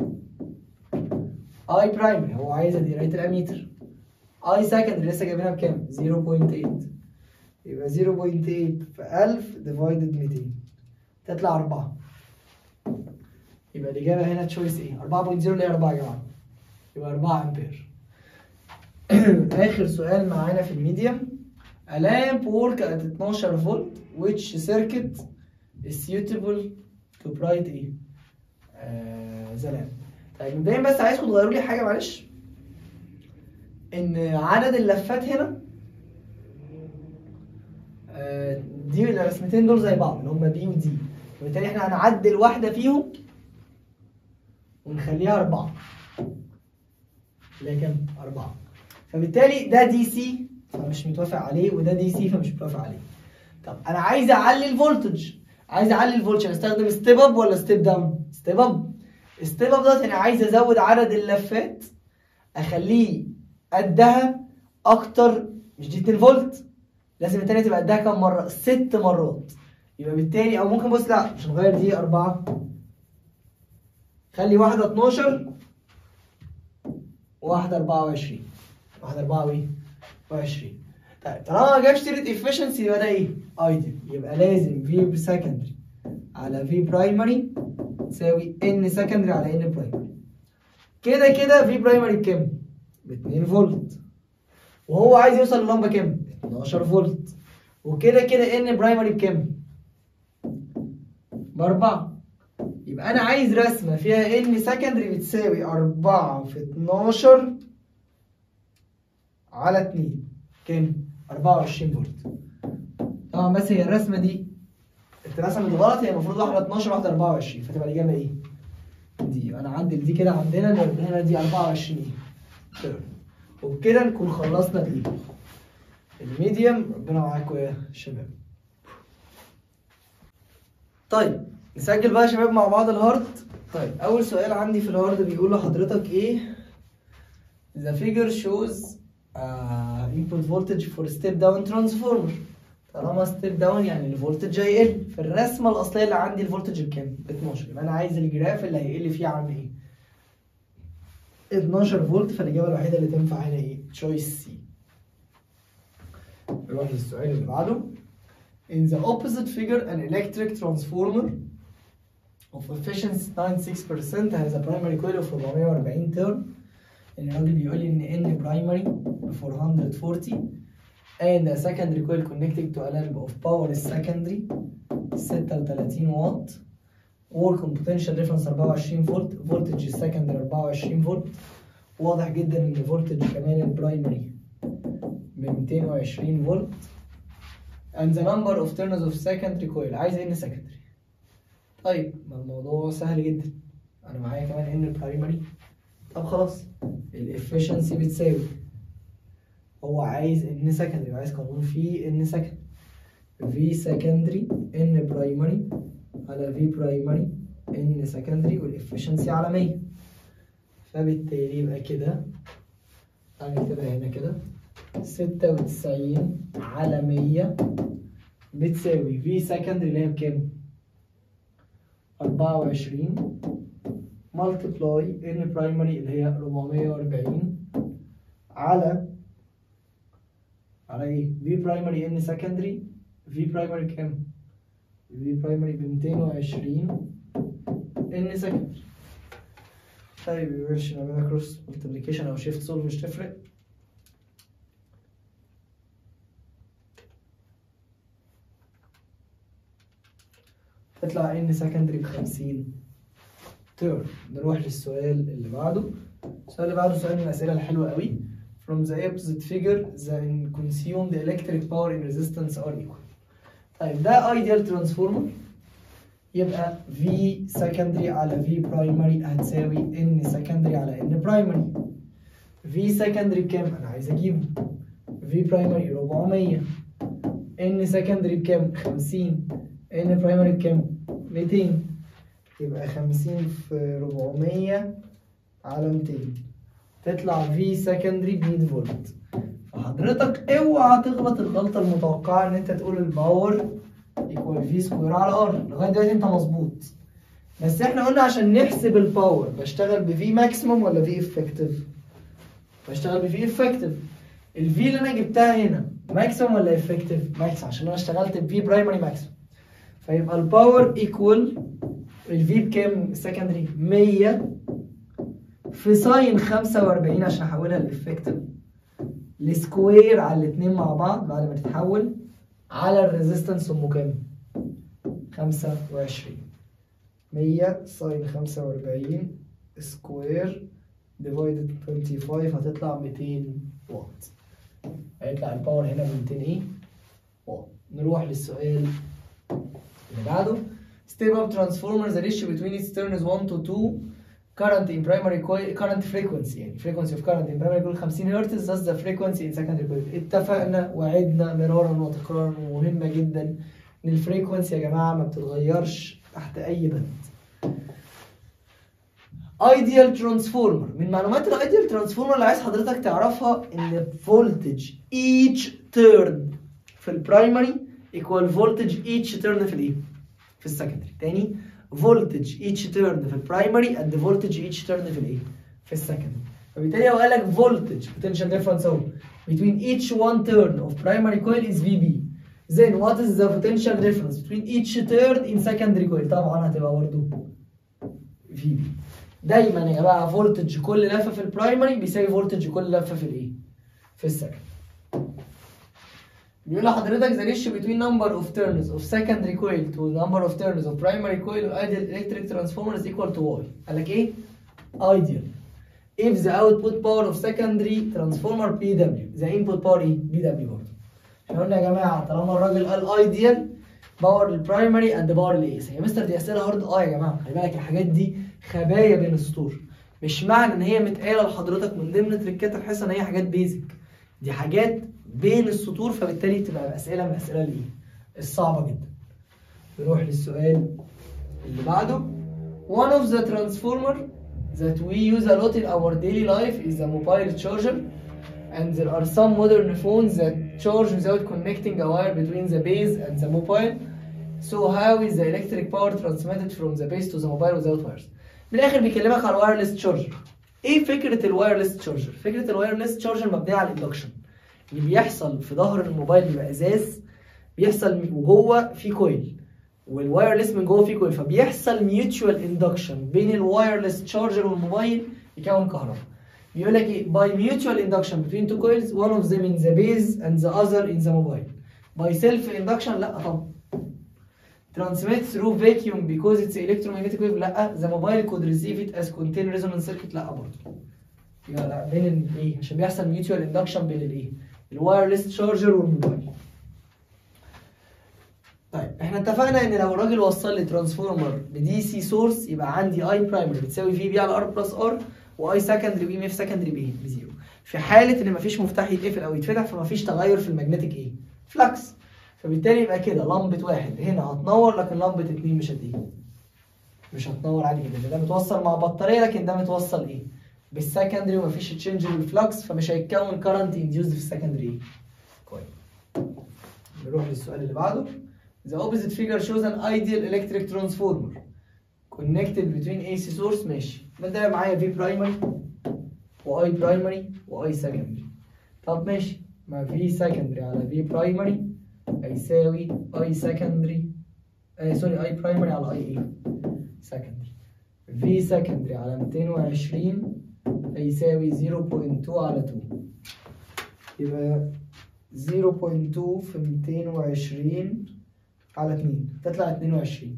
اي برايمري هو عايزها دي قرايه الاميتر اي سكندري لسه جايبينها بكام 0.8 يبقى 0.8 في 1000 ديفايدد 200 تطلع 4 يبقى الاجابه هنا تشويس ايه 4.0 اللي هي 4 يا جماعه يبقى 4 امبير اخر سؤال معانا في الميديم A lamp work at 12 فولت which circuit is suitable to bright ايه آه the lamp طيب مبدئيا بس عايزكم تغيروا لي حاجه معلش ان عدد اللفات هنا آه دي الرسمتين دول زي بعض اللي هم بي ودي وبالتالي احنا هنعدل واحده فيهم ونخليها اربعه اللي هي كام؟ أربعة. فبالتالي ده دي سي فمش متوافق عليه وده دي سي فمش متوافق عليه. طب أنا عايز أعلي الفولتج. عايز أعلي الفولتج أستخدم ستيب أب ولا ستيب داون؟ ستيب أب. ستيب أب دوت أنا عايز أزود عدد اللفات أخليه قدها أكتر مش دي 2 فولت لازم التانية تبقى قدها كام مرة؟ ست مرات. يبقى بالتالي أو ممكن بص لا مش نغير دي أربعة. خلي واحدة 12 واحدة 24 واحدة 24 طيب طالما ما جابش سيرة efficiency يبقى ده ايه؟ ايدل يبقى لازم في سكندري على في برايمري تساوي ان سكندري على ان برايمري كده كده في برايمري بكام؟ ب 2 فولت وهو عايز يوصل للمبة كام؟ 12 فولت وكده كده ان برايمري بكام؟ بأربعة يبقى أنا عايز رسمة فيها ان سكندري بتساوي 4 في 12 على 2 كام؟ 24 فولت طبعا بس هي الرسمة دي اترسمت غلط هي المفروض واحدة 12 واحدة 24 فتبقى الإجابة إيه؟ دي أنا عندل دي كده عندنا نبقى هنا دي 24 إيه؟ تمام. وبكده نكون خلصنا الإيه؟ الميديم ربنا معاكم يا شباب طيب نسجل بقى يا شباب مع بعض الهارد طيب اول سؤال عندي في الهارد بيقول لحضرتك ايه the figure shows uh, input voltage for step down transformer طالما ستيب داون يعني الفولتج هيقل في الرسمه الاصليه اللي عندي الفولتج بكام؟ ب 12 يبقى انا عايز الجراف اللي هيقل فيه عن ايه؟ 12 فولت فالاجابه الوحيده اللي تنفع هنا ايه؟ تشويس سي نروح للسؤال اللي بعده In the opposite figure an electric transformer of efficiency 96% has a primary coil of 440 turn يعني الراجل بيقول لي ان n primary ب 440 and a secondary coil connected to a lamp of power secondary 36 watt work on potential difference 24 فولت voltage secondary 24 فولت واضح جدا ان voltage كمان البرايمري ب 220 فولت and the number of turns of secondary coil عايز ان secondary طيب ما الموضوع سهل جدا انا معايا كمان ان برايمري طب خلاص الافشنسي بتساوي هو عايز ان سكندري عايز قانون فيه ان سكندري في سكندري ان برايمري على في برايمري ان سكندري والافشنسي على 100 فبالتالي يبقى كده هنكتبها هنا كده 96 على 100 بتساوي في سكندري اللي هي بكام؟ 24 ملتبلاي ان برايمري اللي هي 440 على على ايه؟ في برايمري ان سكندري في برايمري كام؟ في برايمري ب 220 ان سكندري طيب يبقاش نعملها كروس ملتبليكيشن او شيفت سولف مش تفرق تطلع ان سكندري ب 50 تيرن نروح للسؤال اللي بعده السؤال اللي بعده سؤال من الاسئله الحلوه قوي from the opposite figure the consumed electric power in resistance are equal طيب ده ideal transformer يبقى V secondary على V primary هتساوي N secondary على N primary V secondary بكام؟ أنا عايز أجيبه V primary 400 N secondary بكام؟ 50 N primary بكام؟ 200 يبقى 50 في 400 على 200 تطلع في سكندري ب 100 فولت فحضرتك اوعى تغلط الغلطه المتوقعه ان انت تقول الباور ايكوال في سكوير على ار لغايه دلوقتي انت مظبوط بس احنا قلنا عشان نحسب الباور بشتغل بفي ماكسيموم ولا في افكتيف بشتغل بفي افكتيف الفي اللي انا جبتها هنا ماكسيموم ولا افكتيف ماكسيموم عشان انا اشتغلت بفي برايمري ماكسيموم فيبقى الباور ايكوال الفي بكام سكندري 100 في ساين 45 عشان احولها لافكتيف السكوير على الاثنين مع بعض بعد ما تتحول على الريزيستنس ام كام 25 100 ساين 45 سكوير ديفايدد 25 هتطلع 200 واط هيطلع الباور هنا ب 200 ايه واط نروح للسؤال اللي بعده step up transformer the ratio between its turns 1 to 2 current in primary coil current frequency يعني frequency of current in primary coil 50 هرتز thus the frequency in secondary coil اتفقنا وعدنا مرارا وتكرارا ومهمة جدا ان الفريكونسي يا جماعة ما بتتغيرش تحت اي بند ايديال ترانسفورمر من معلومات الايديال ترانسفورمر اللي عايز حضرتك تعرفها ان فولتج each turn في البرايمري equal voltage each turn في الايه؟ في السكندري تاني voltage each turn في البرايمري and voltage each turn في الايه؟ في السكندري فبالتالي هو قال لك voltage potential difference اهو between each one turn of primary coil is VB then what is the potential difference between each turn in secondary coil طبعا هتبقى برضه VB دايما يا جماعه فولتج كل لفه في البرايمري بيساوي فولتج كل لفه في الايه؟ في السكندري بيقول لحضرتك the ratio between number of turns of secondary coil to number of turns of primary coil of ideal electric transformer is equal to y قال لك ايه؟ ideal if the output power of secondary transformer PW the input power ايه؟ BW برضه احنا قلنا يا جماعه طالما الراجل قال ideal باور البرايمري اند باور الايس هي مستر دي اسئله هارد اه يا جماعه خلي بالك الحاجات دي خبايا بين السطور مش معنى ان هي متقاله لحضرتك من ضمن تريكات الحصه ان هي حاجات بيزك دي حاجات بين السطور فبالتالي تبقى اسئله من الاسئله الايه الصعبه جدا نروح للسؤال اللي بعده one of the transformer that we use a lot in our daily life is a mobile charger and there are some modern phones that charge without connecting a wire between the base and the mobile so how is the electric power transmitted from the base to the mobile without wires من الاخر بيكلمك على الوايرلس تشارجر ايه فكره الوايرلس تشارجر فكره الوايرلس تشارجر مبنيه على الاندكشن اللي بيحصل في ظهر الموبايل بيبقى ازاز بيحصل وجوه في كويل والوايرلس من جوه في كويل فبيحصل ميوتشوال اندكشن بين الوايرلس تشارجر والموبايل يكون كهرباء بيقول لك ايه by mutual induction between two coils one of them in the base and the other in the mobile by self induction لا طبعا transmit through vacuum because it's electromagnetic wave لا the mobile could receive it as contained resonance circuit لا برضه لا لا بين الايه عشان بيحصل mutual induction بين الايه الوايرلس تشارجر والموبايل طيب احنا اتفقنا ان لو الراجل وصل لي ترانسفورمر بدي سي سورس يبقى عندي اي برايمري بتساوي في بي على ار بلس ار واي سكندري بي اف سكندري بي بزيرو في حاله ان مفيش مفتاح يتقفل او يتفتح فمفيش تغير في المagnetic ايه فلكس فبالتالي يبقى كده لمبه واحد هنا هتنور لكن لمبه اتنين مش هت ايه مش هتنور عادي جدا ده متوصل مع بطاريه لكن ده متوصل ايه بالسكندري ومفيش تشينج بالفلكس فمش هيتكون كارنت انديوزد في السكندري ايه كويس نروح للسؤال اللي بعده The opposite figure shows an ideal electric transformer connected between AC source ماشي ده معايا V primary و I primary و I secondary طب ماشي ما V secondary على V primary هيساوي I secondary آه سوري I primary على I ايه secondary V secondary على 220 هيساوي 0.2 على 2 يبقى 0.2 في 220 على 2 تطلع 22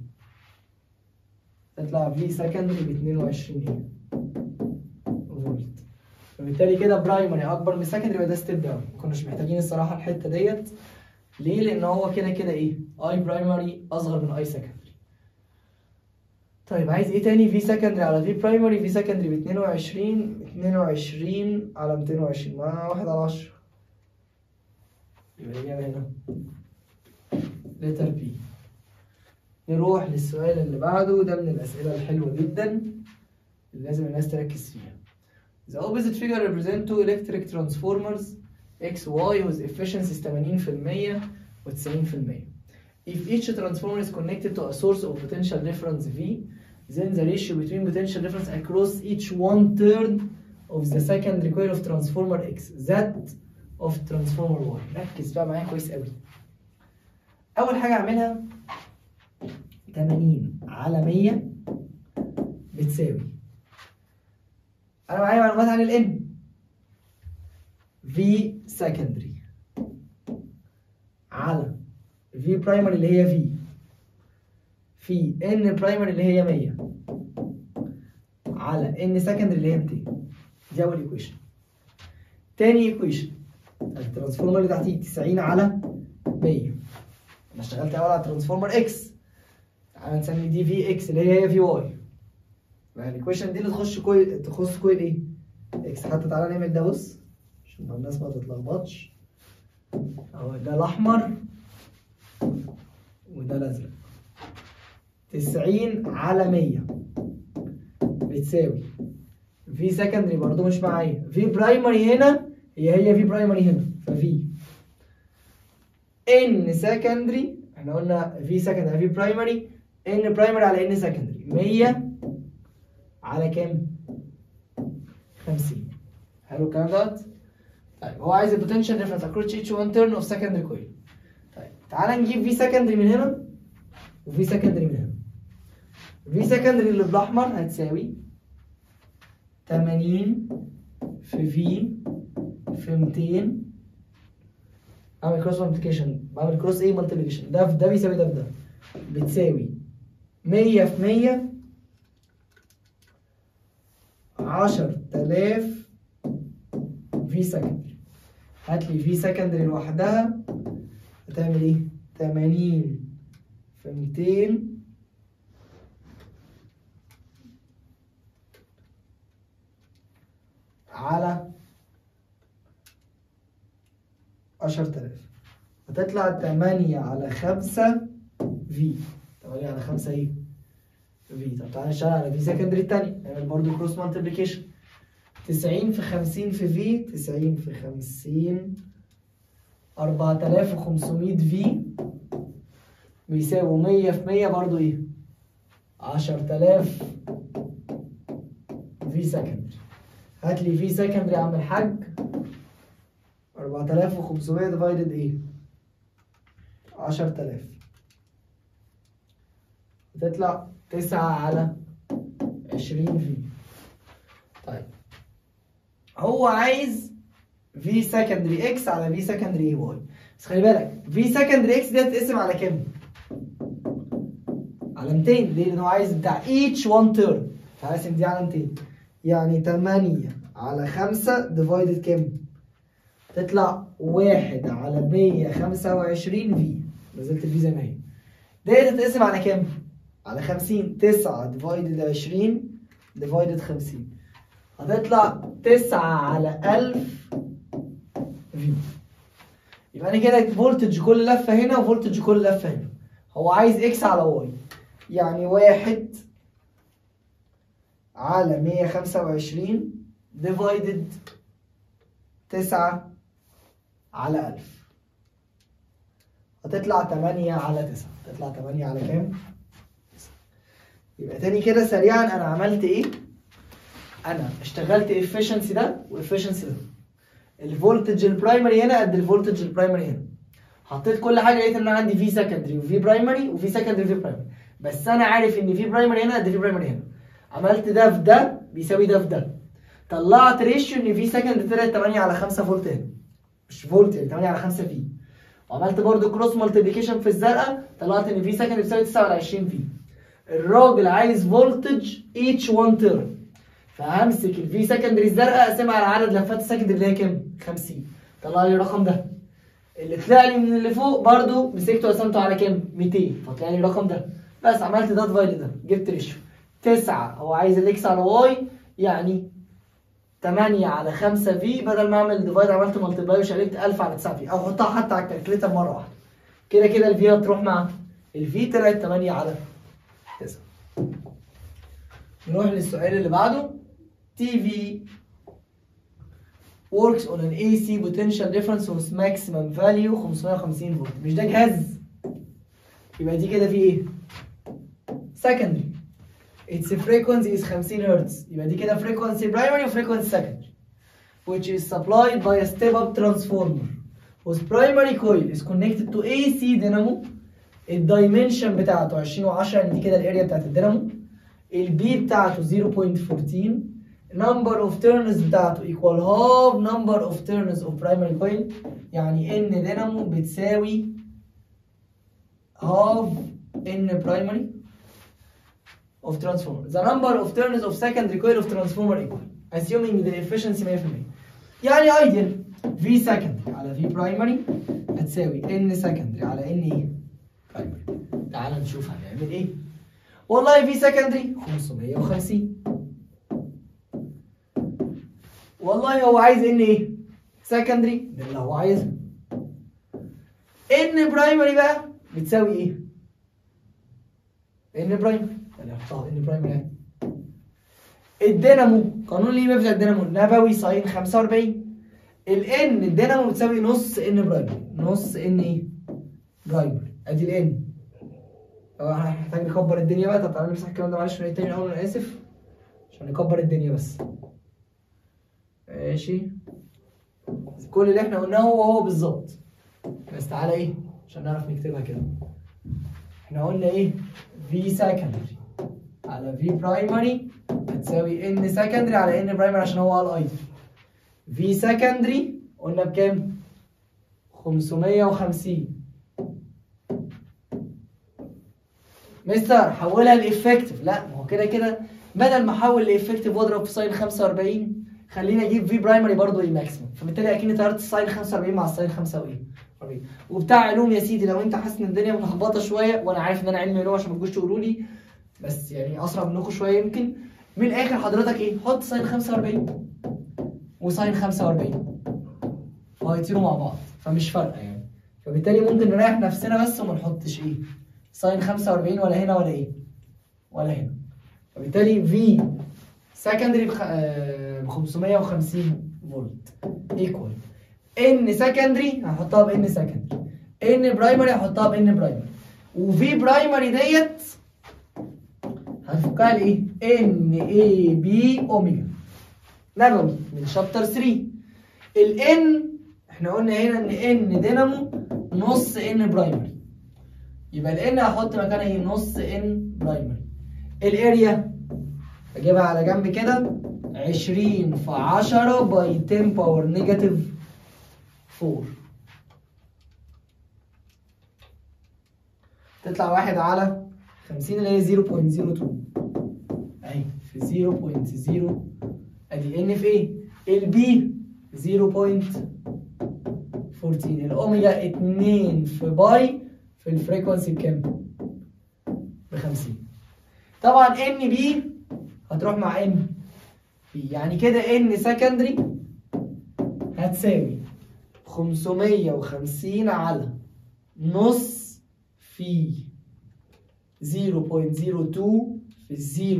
تطلع في سكندري ب 22 ايه فولت فبالتالي كده برايمري اكبر من سكندري يبقى ده ستيب داون ما كناش محتاجين الصراحه الحته ديت ليه لان هو كده كده ايه اي برايمري اصغر من اي سكندري طيب عايز ايه تاني في سكندري على في برايمري في سكندري ب 22 22 على 220 مع 1 على 10 يبقى الاجابه هنا لتر بي نروح للسؤال اللي بعده ده من الأسئلة الحلوة جدا اللي لازم الناس تركز فيها The opposite figure represent two electric transformers X, Y whose efficiency is 80% و 90% If each transformer is connected to a source of potential difference V then the ratio between potential difference across each one third of the secondary coil of transformer X that of transformer Y ركز بقى معايا كويس قوي اول حاجه اعملها 80 على 100 بتساوي انا معايا معلومات عن الان في سكندري على في برايمري اللي هي في في ان برايمري اللي هي 100 على ان سكندري اللي هي 200 دي اول ايكويشن تاني ايكويشن الترانسفورمر اللي تحتيه 90 على 100 انا اشتغلت اول على الترانسفورمر اكس تعالى نسمي دي في اكس اللي هي في واي يعني الايكويشن دي اللي تخش كويل تخص كويل ايه؟ اكس حتى تعالى نعمل ده بص عشان الناس ما تتلخبطش اهو ده الاحمر وده الازرق 90 على 100 بتساوي في سكندري برضو مش معايا في برايمري هنا هي هي في برايمري هنا ففي ان سكندري احنا قلنا في سكندري في برايمري ان برايمري على ان سكندري 100 على كام 50 حلو الكلام دوت طيب هو عايز البوتنشال ديفرنس اكروس each one turn of secondary coil طيب تعالى نجيب في سكندري من هنا وفي سكندري من هنا في سكندري اللي بالاحمر هتساوي 80 في في في 200 اعمل كروس مالتيبيكيشن بعمل كروس ايه مالتيبيكيشن ده في ده بيساوي ده في ده بتساوي 100 في 100 10000 في سكندري هات لي في سكندري لوحدها هتعمل ايه 80 في 200 على 10000 هتطلع 8 على 5 في 8 على 5 ايه؟ في طب تعالى نشتغل على في سكندري التاني نعمل برضه كروس مالتيبليكيشن 90 في 50 في في 90 في 50 4500 في بيساوي 100 في 100 برضو ايه 10000 في سكندري هات لي في سكندري يا عم الحاج 4500 ديفايدد ايه 10000 بتطلع 9 على 20 في طيب هو عايز في سكندري اكس على في سكندري اي واي بس خلي بالك في سكندري اكس دي هتتقسم على كام؟ على 200 ليه؟ لان هو عايز بتاع each one term فهقسم دي على 200 يعني 8 على 5 ديفايدد كام؟ تطلع 1 على 125 في نزلت الفي زي ما هي ديت هتتقسم على كام؟ على 50 9 ديفايدد 20 ديفايدد 50 هتطلع 9 على 1000 في يبقى انا كده فولتج كل لفه هنا وفولتج كل لفه هنا هو عايز اكس على واي يعني واحد على 125 ديفايدد 9 على 1000 هتطلع 8 على 9 تطلع 8 على كام؟ يبقى تاني كده سريعا انا عملت ايه؟ انا اشتغلت efficiency ده وefficiency ده الفولتج البرايمري هنا قد الفولتج البرايمري هنا حطيت كل حاجه لقيت ان انا عندي في سكندري وفي برايمري وفي سكندري وفي برايمري بس انا عارف ان في برايمري هنا قد في برايمري هنا عملت ده في ده بيساوي ده في ده طلعت ريشيو ان في سكند طلعت 8 على 5 فولت هنا مش فولت يعني 8 على 5 في وعملت برضو كروس مالتيبيكيشن في الزرقاء طلعت ان في سكند بيساوي 9 على 20 في الراجل عايز فولتج each one تيرم فهمسك الفي سكندري الزرقاء اقسمها على عدد لفات السكندري اللي هي كام؟ 50 طلع لي الرقم ده اللي طلع لي من اللي فوق برضو مسكته وقسمته على كام؟ 200 فطلع لي الرقم ده بس عملت ده ديفايد ده جبت ريشيو 9 هو عايز الاكس على واي يعني 8 على 5 في بدل ما اعمل ديفايد عملت مالتيبلاي وشقلبت 1000 على 9 في او احطها حتى على الكالكليتر مره واحده كده كده الفي هتروح مع الفي طلعت 8 على 9 نروح للسؤال اللي بعده TV works on an AC potential difference with maximum value 550 فولت مش ده جهاز يبقى دي كده في ايه؟ secondary its frequency is 50 هرتز يبقى دي كده frequency primary و frequency secondary which is supplied by a step up transformer whose primary coil is connected to AC dynamo الدايمنشن بتاعته 20 و10 يعني دي كده الاريا بتاعت الدينامو البي بتاعته 0.14 number of turns بتاعته equal half number of turns of primary coil يعني ان دينامو بتساوي half ان primary of transformer the number of turns of secondary coil of transformer equal assuming the efficiency 100% يعني ideal V secondary على V primary هتساوي N secondary على N ايه primary تعال نشوف هنعمل ايه والله V secondary 550 والله هو عايز N ايه secondary ده اللي هو عايزه N primary بقى بتساوي ايه N primary يعني احطها N primary يعني الدينامو قانون الاي بتاع الدينامو نبوي ساين 45 الان الدينامو بتساوي نص ان برايمري نص ان ايه برايمري ادي الان هنحتاج نكبر الدنيا بقى طب تعالى نمسح الكلام ده معلش من تاني الاول انا اسف عشان نكبر الدنيا بس ماشي كل اللي احنا قلناه هو هو بالظبط بس تعالى ايه عشان نعرف نكتبها كده احنا قلنا ايه في سكندري على في برايمري هتساوي ان سكندري على ان برايمري عشان هو الايدل في سكندري قلنا بكام 550 مستر حولها لافكتيف لا ما هو كده كده بدل ما احول لافكتيف واضرب في ساين 45 خليني اجيب في برايمري برضه ايه ماكسيمم فبالتالي اكني طيرت الساين 45 مع الساين 45 وبتاع علوم يا سيدي لو انت حاسس ان الدنيا ملخبطه شويه وانا عارف ان انا علمي علوم عشان ما تجوش تقولوا لي بس يعني اسرع منكم شويه يمكن من الاخر حضرتك ايه حط ساين 45 وساين 45 وهيطيروا مع بعض فمش فارقه يعني فبالتالي ممكن نريح نفسنا بس وما نحطش ايه ساين 45 ولا هنا ولا ايه ولا هنا فبالتالي في سكندري ب 550 550 فولت ايكوال ان سكندري هحطها بان سكندري ان برايمري هحطها بان برايمري وفي برايمري ديت هنفكها لايه؟ ان اي بي اوميجا نبوي من شابتر 3 الان احنا قلنا هنا ان ان دينامو نص ان برايمري يبقى الان هحط مكانها ايه نص ان برايمري الاريا اجيبها على جنب كده 20 في 10 باي 10 باور نيجاتيف 4 تطلع واحد على 50 اللي هي 0.02 اهي في 0.0 ادي ان في ايه البي 0.14 الاوميجا 2 في باي في الفريكونسي بكام؟ ب 50 طبعا ان بي هتروح مع ان بي يعني كده ان سكندري هتساوي 550 على نص في 0.02 في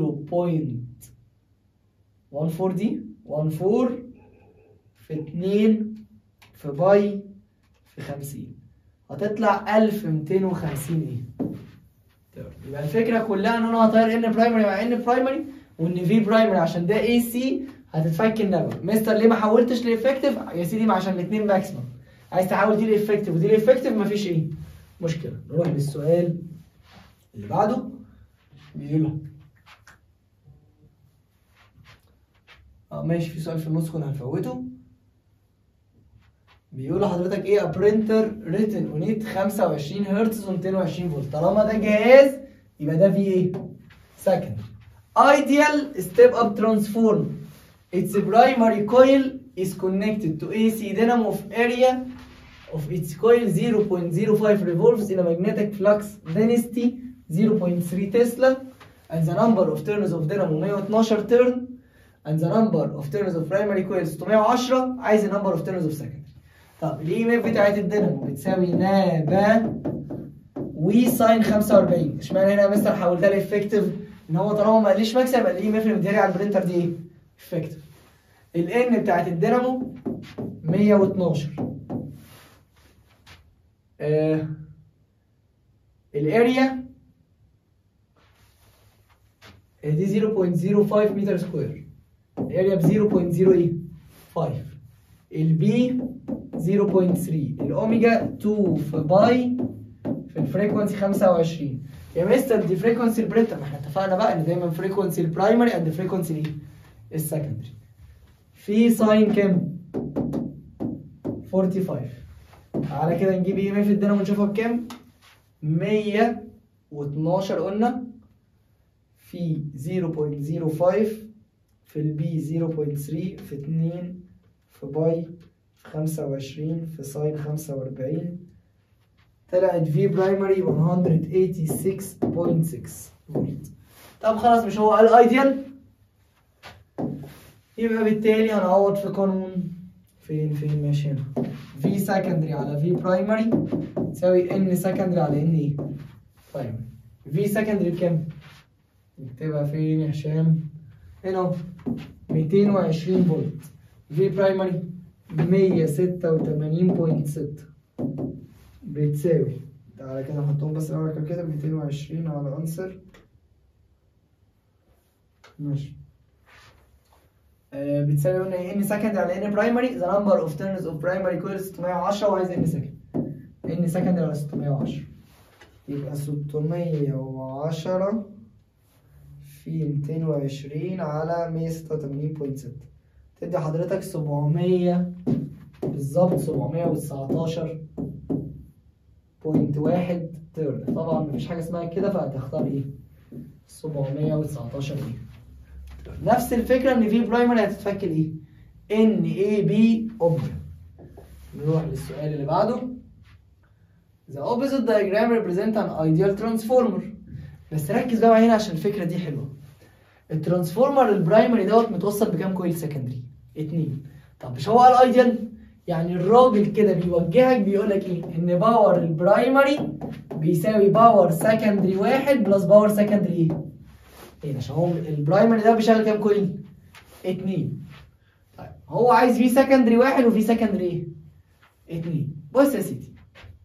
0.14 دي 14 في 2 في باي في 50 هتطلع 1250 ايه يبقى الفكره كلها ان انا هطير ان برايمري مع ان برايمري وان في برايمري عشان ده اي سي هتتفك النبأ مستر ليه ما حولتش لافكتيف يا سيدي ما عشان الاثنين ماكسيمم عايز تحول دي لافكتيف ودي لافكتيف مفيش ايه مشكله نروح للسؤال اللي بعده بيقول لك اه ماشي في سؤال في النص كنا هنفوته بيقول لحضرتك ايه a printer written on it 25 هرتز و 220 فولت طالما ده جهاز يبقى ده فيه ايه؟ second ideal step up transform its primary coil is connected to AC dynamo of area of its coil 0.05 revolves in a magnetic flux density 0.3 Tesla and the number of turns of dynamo 112 turn and the number of turns of primary coil 610 عايز the number of turns of secondary طب الاي ام اف بتاعت الدينامو بتساوي نابا وي ساين 45 اشمعنى هنا يا مستر حولتها لافكتيف ان هو طالما ما قاليش مكسب يبقى الاي ام اف اللي مديها على البرينتر دي ايه؟ افكتيف الان بتاعت الدينامو 112 آه الاريا دي 0.05 متر سكوير الاريا ب 0.05 البي 0.3 الاوميجا 2 في باي في الفريكونسي 25 يا مستر دي فريكونسي البريتا ما احنا اتفقنا بقى ان دايما فريكونسي البرايمري اند فريكونسي الايه؟ السكندري في ساين كام؟ 45 على كده نجيب اي ام اف الدينامو ونشوفها بكام؟ 112 قلنا في 0.05 في البي 0.3 في 2 في باي في 25 في ساين 45 طلعت في برايمري 186.6 فولت طب خلاص مش هو قال ايديال يبقى بالتالي هنعوض في قانون فين فين ماشي هنا في سكندري على في برايمري تساوي ان سكندري على ان ايه برايمري في سكندري بكام؟ نكتبها فين يا هشام؟ هنا اهو 220 فولت في برايمري 186.6 بتساوي تعالى كده نحطهم بس الاول كده 220 على انسر ماشي آه بتساوي قلنا ايه ان سكند على ان برايمري ذا نمبر اوف تيرنز اوف برايمري كويل 610 وعايز ان سكند ان سكند على 610 يبقى 610 في 220 على 186.6 تدي حضرتك 700 بالظبط 719 بوينت واحد ترن طبعا مفيش حاجه اسمها كده فهتختار ايه 719 ايه نفس الفكره ان في برايمري هتتفك الايه ان اي بي اوميجا نروح للسؤال اللي بعده The opposite diagram represent an ideal transformer بس ركز بقى معايا هنا عشان الفكره دي حلوه الترانسفورمر البرايمري دوت متوصل بكام كويل سكندري اتنين طب مش هو قال ايديال يعني الراجل كده بيوجهك بيقول لك ايه ان باور البرايمري بيساوي باور سكندري واحد بلس باور سكندري ايه ايه عشان هو البرايمري ده بيشغل كام كويل اتنين هو عايز في سكندري واحد وفي سكندري ايه؟ اتنين بص يا سيدي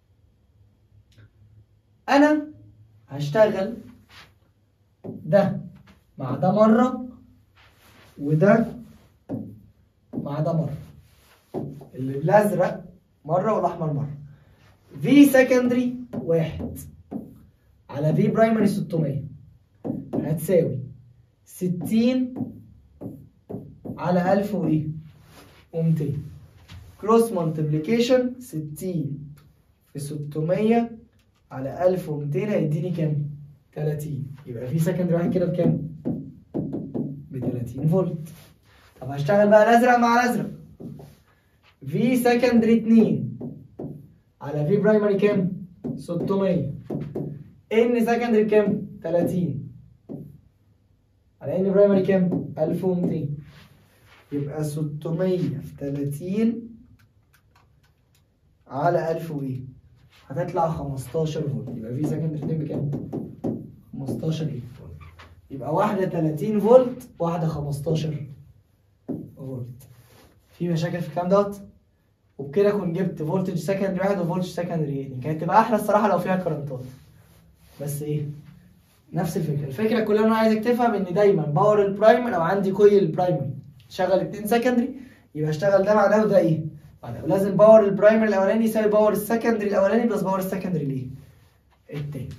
انا هشتغل ده مع ده مرة وده مع ده مرة اللي بالازرق مرة والاحمر مرة في سكندري واحد على في برايمري 600 هتساوي 60 على 1000 وايه؟ و200 كروس مالتيبليكيشن 60 في 600 على 1200 هيديني كام؟ 30 يبقى في سكندري واحد كده بكام؟ ب 30 فولت طب هشتغل بقى الازرق مع الازرق في سكندري 2 على في برايمري كام؟ 600 ان سكندري كام؟ 30 على ان برايمري كام؟ 1200 يبقى 600 في 30 على 1000 وايه؟ هتطلع 15 فولت يبقى في سكندري 2 بكام؟ 15 ايه؟ فولت يبقى واحدة 30 فولت واحدة 15 فولت في مشاكل في الكلام دوت؟ وبكده كنت جبت فولتج سكندري واحد وفولتج سكندري اتنين كانت تبقى احلى الصراحة لو فيها كرنتات بس ايه؟ نفس الفكرة الفكرة كلها انا عايزك تفهم ان دايما باور البرايمر لو عندي كويل البرايمري شغل اتنين سكندري يبقى اشتغل ده مع ده وده ايه؟ مع ده ولازم باور البرايمر الاولاني يساوي باور السكندري الاولاني بلس باور السكندري الايه؟ التاني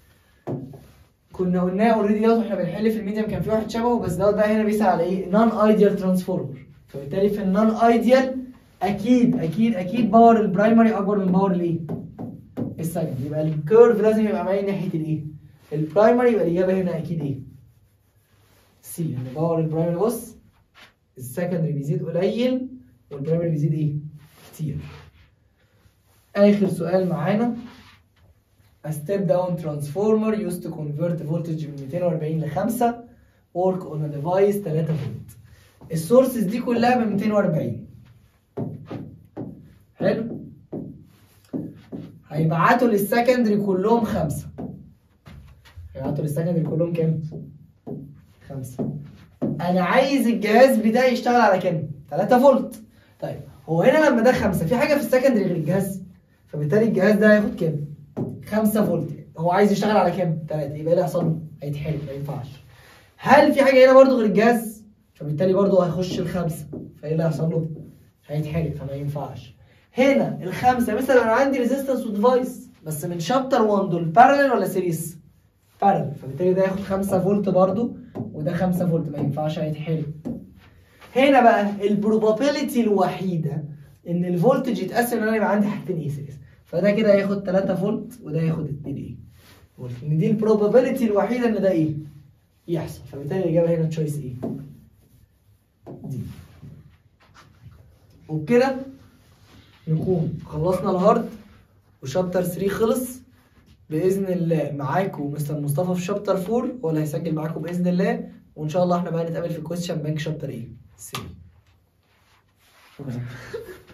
كنا قلناه اوريدي دوت واحنا بنحل في الميديم كان في واحد شبهه بس دوت بقى هنا بيسأل على ايه؟ نون ايديال ترانسفورمر فبالتالي في النون ايديال اكيد اكيد اكيد باور البرايمري اكبر من باور الايه؟ السكندري يبقى الكيرف لازم يبقى مايل ناحيه الايه؟ البرايمري يبقى الاجابه هنا اكيد ايه؟ سي يعني باور البرايمري بص السكندري بيزيد قليل والبرايمري بيزيد ايه؟ كتير. آخر سؤال معانا A step down transformer used to convert voltage من 240 ل 5 work on a device 3 فولت. السورسز دي كلها ب 240 حلو؟ هيبعتوا للسكندري كلهم خمسة هيبعتوا للسكندري كلهم كام؟ خمسة أنا عايز الجهاز بتاعي يشتغل على كام؟ 3 فولت طيب هو هنا لما ده خمسة في حاجة في السكندري غير الجهاز فبالتالي الجهاز ده هياخد كام؟ 5 فولت هو عايز يشتغل على كام؟ 3 يبقى ايه اللي هيحصل له؟ هيتحرق ما ينفعش هل في حاجة هنا برضو غير الجهاز؟ فبالتالي برضو هيخش الخمسة فايه اللي هيحصل له؟ هيتحرق فما ينفعش هنا الخمسة مثلا انا عندي ريزيستنس وديفايس بس من شابتر 1 دول بارلل ولا سيريس؟ بارلل فبالتالي ده ياخد 5 فولت برضو وده 5 فولت ما ينفعش هيتحرق هنا بقى البروبابيلتي الوحيده ان الفولتج يتقسم ان انا يبقى عندي حاجتين اي سيريز فده كده هياخد 3 فولت وده هياخد 2 ايه فولت ان دي البروبابيلتي الوحيده ان ده ايه يحصل فبالتالي الاجابه هنا تشويس ايه دي وبكده نكون خلصنا الهارد وشابتر 3 خلص باذن الله معاكم مستر مصطفى في شابتر 4 هو اللي هيسجل معاكم باذن الله وان شاء الله احنا بقى نتقابل في كويستشن بانك شابتر ايه 3 شكرا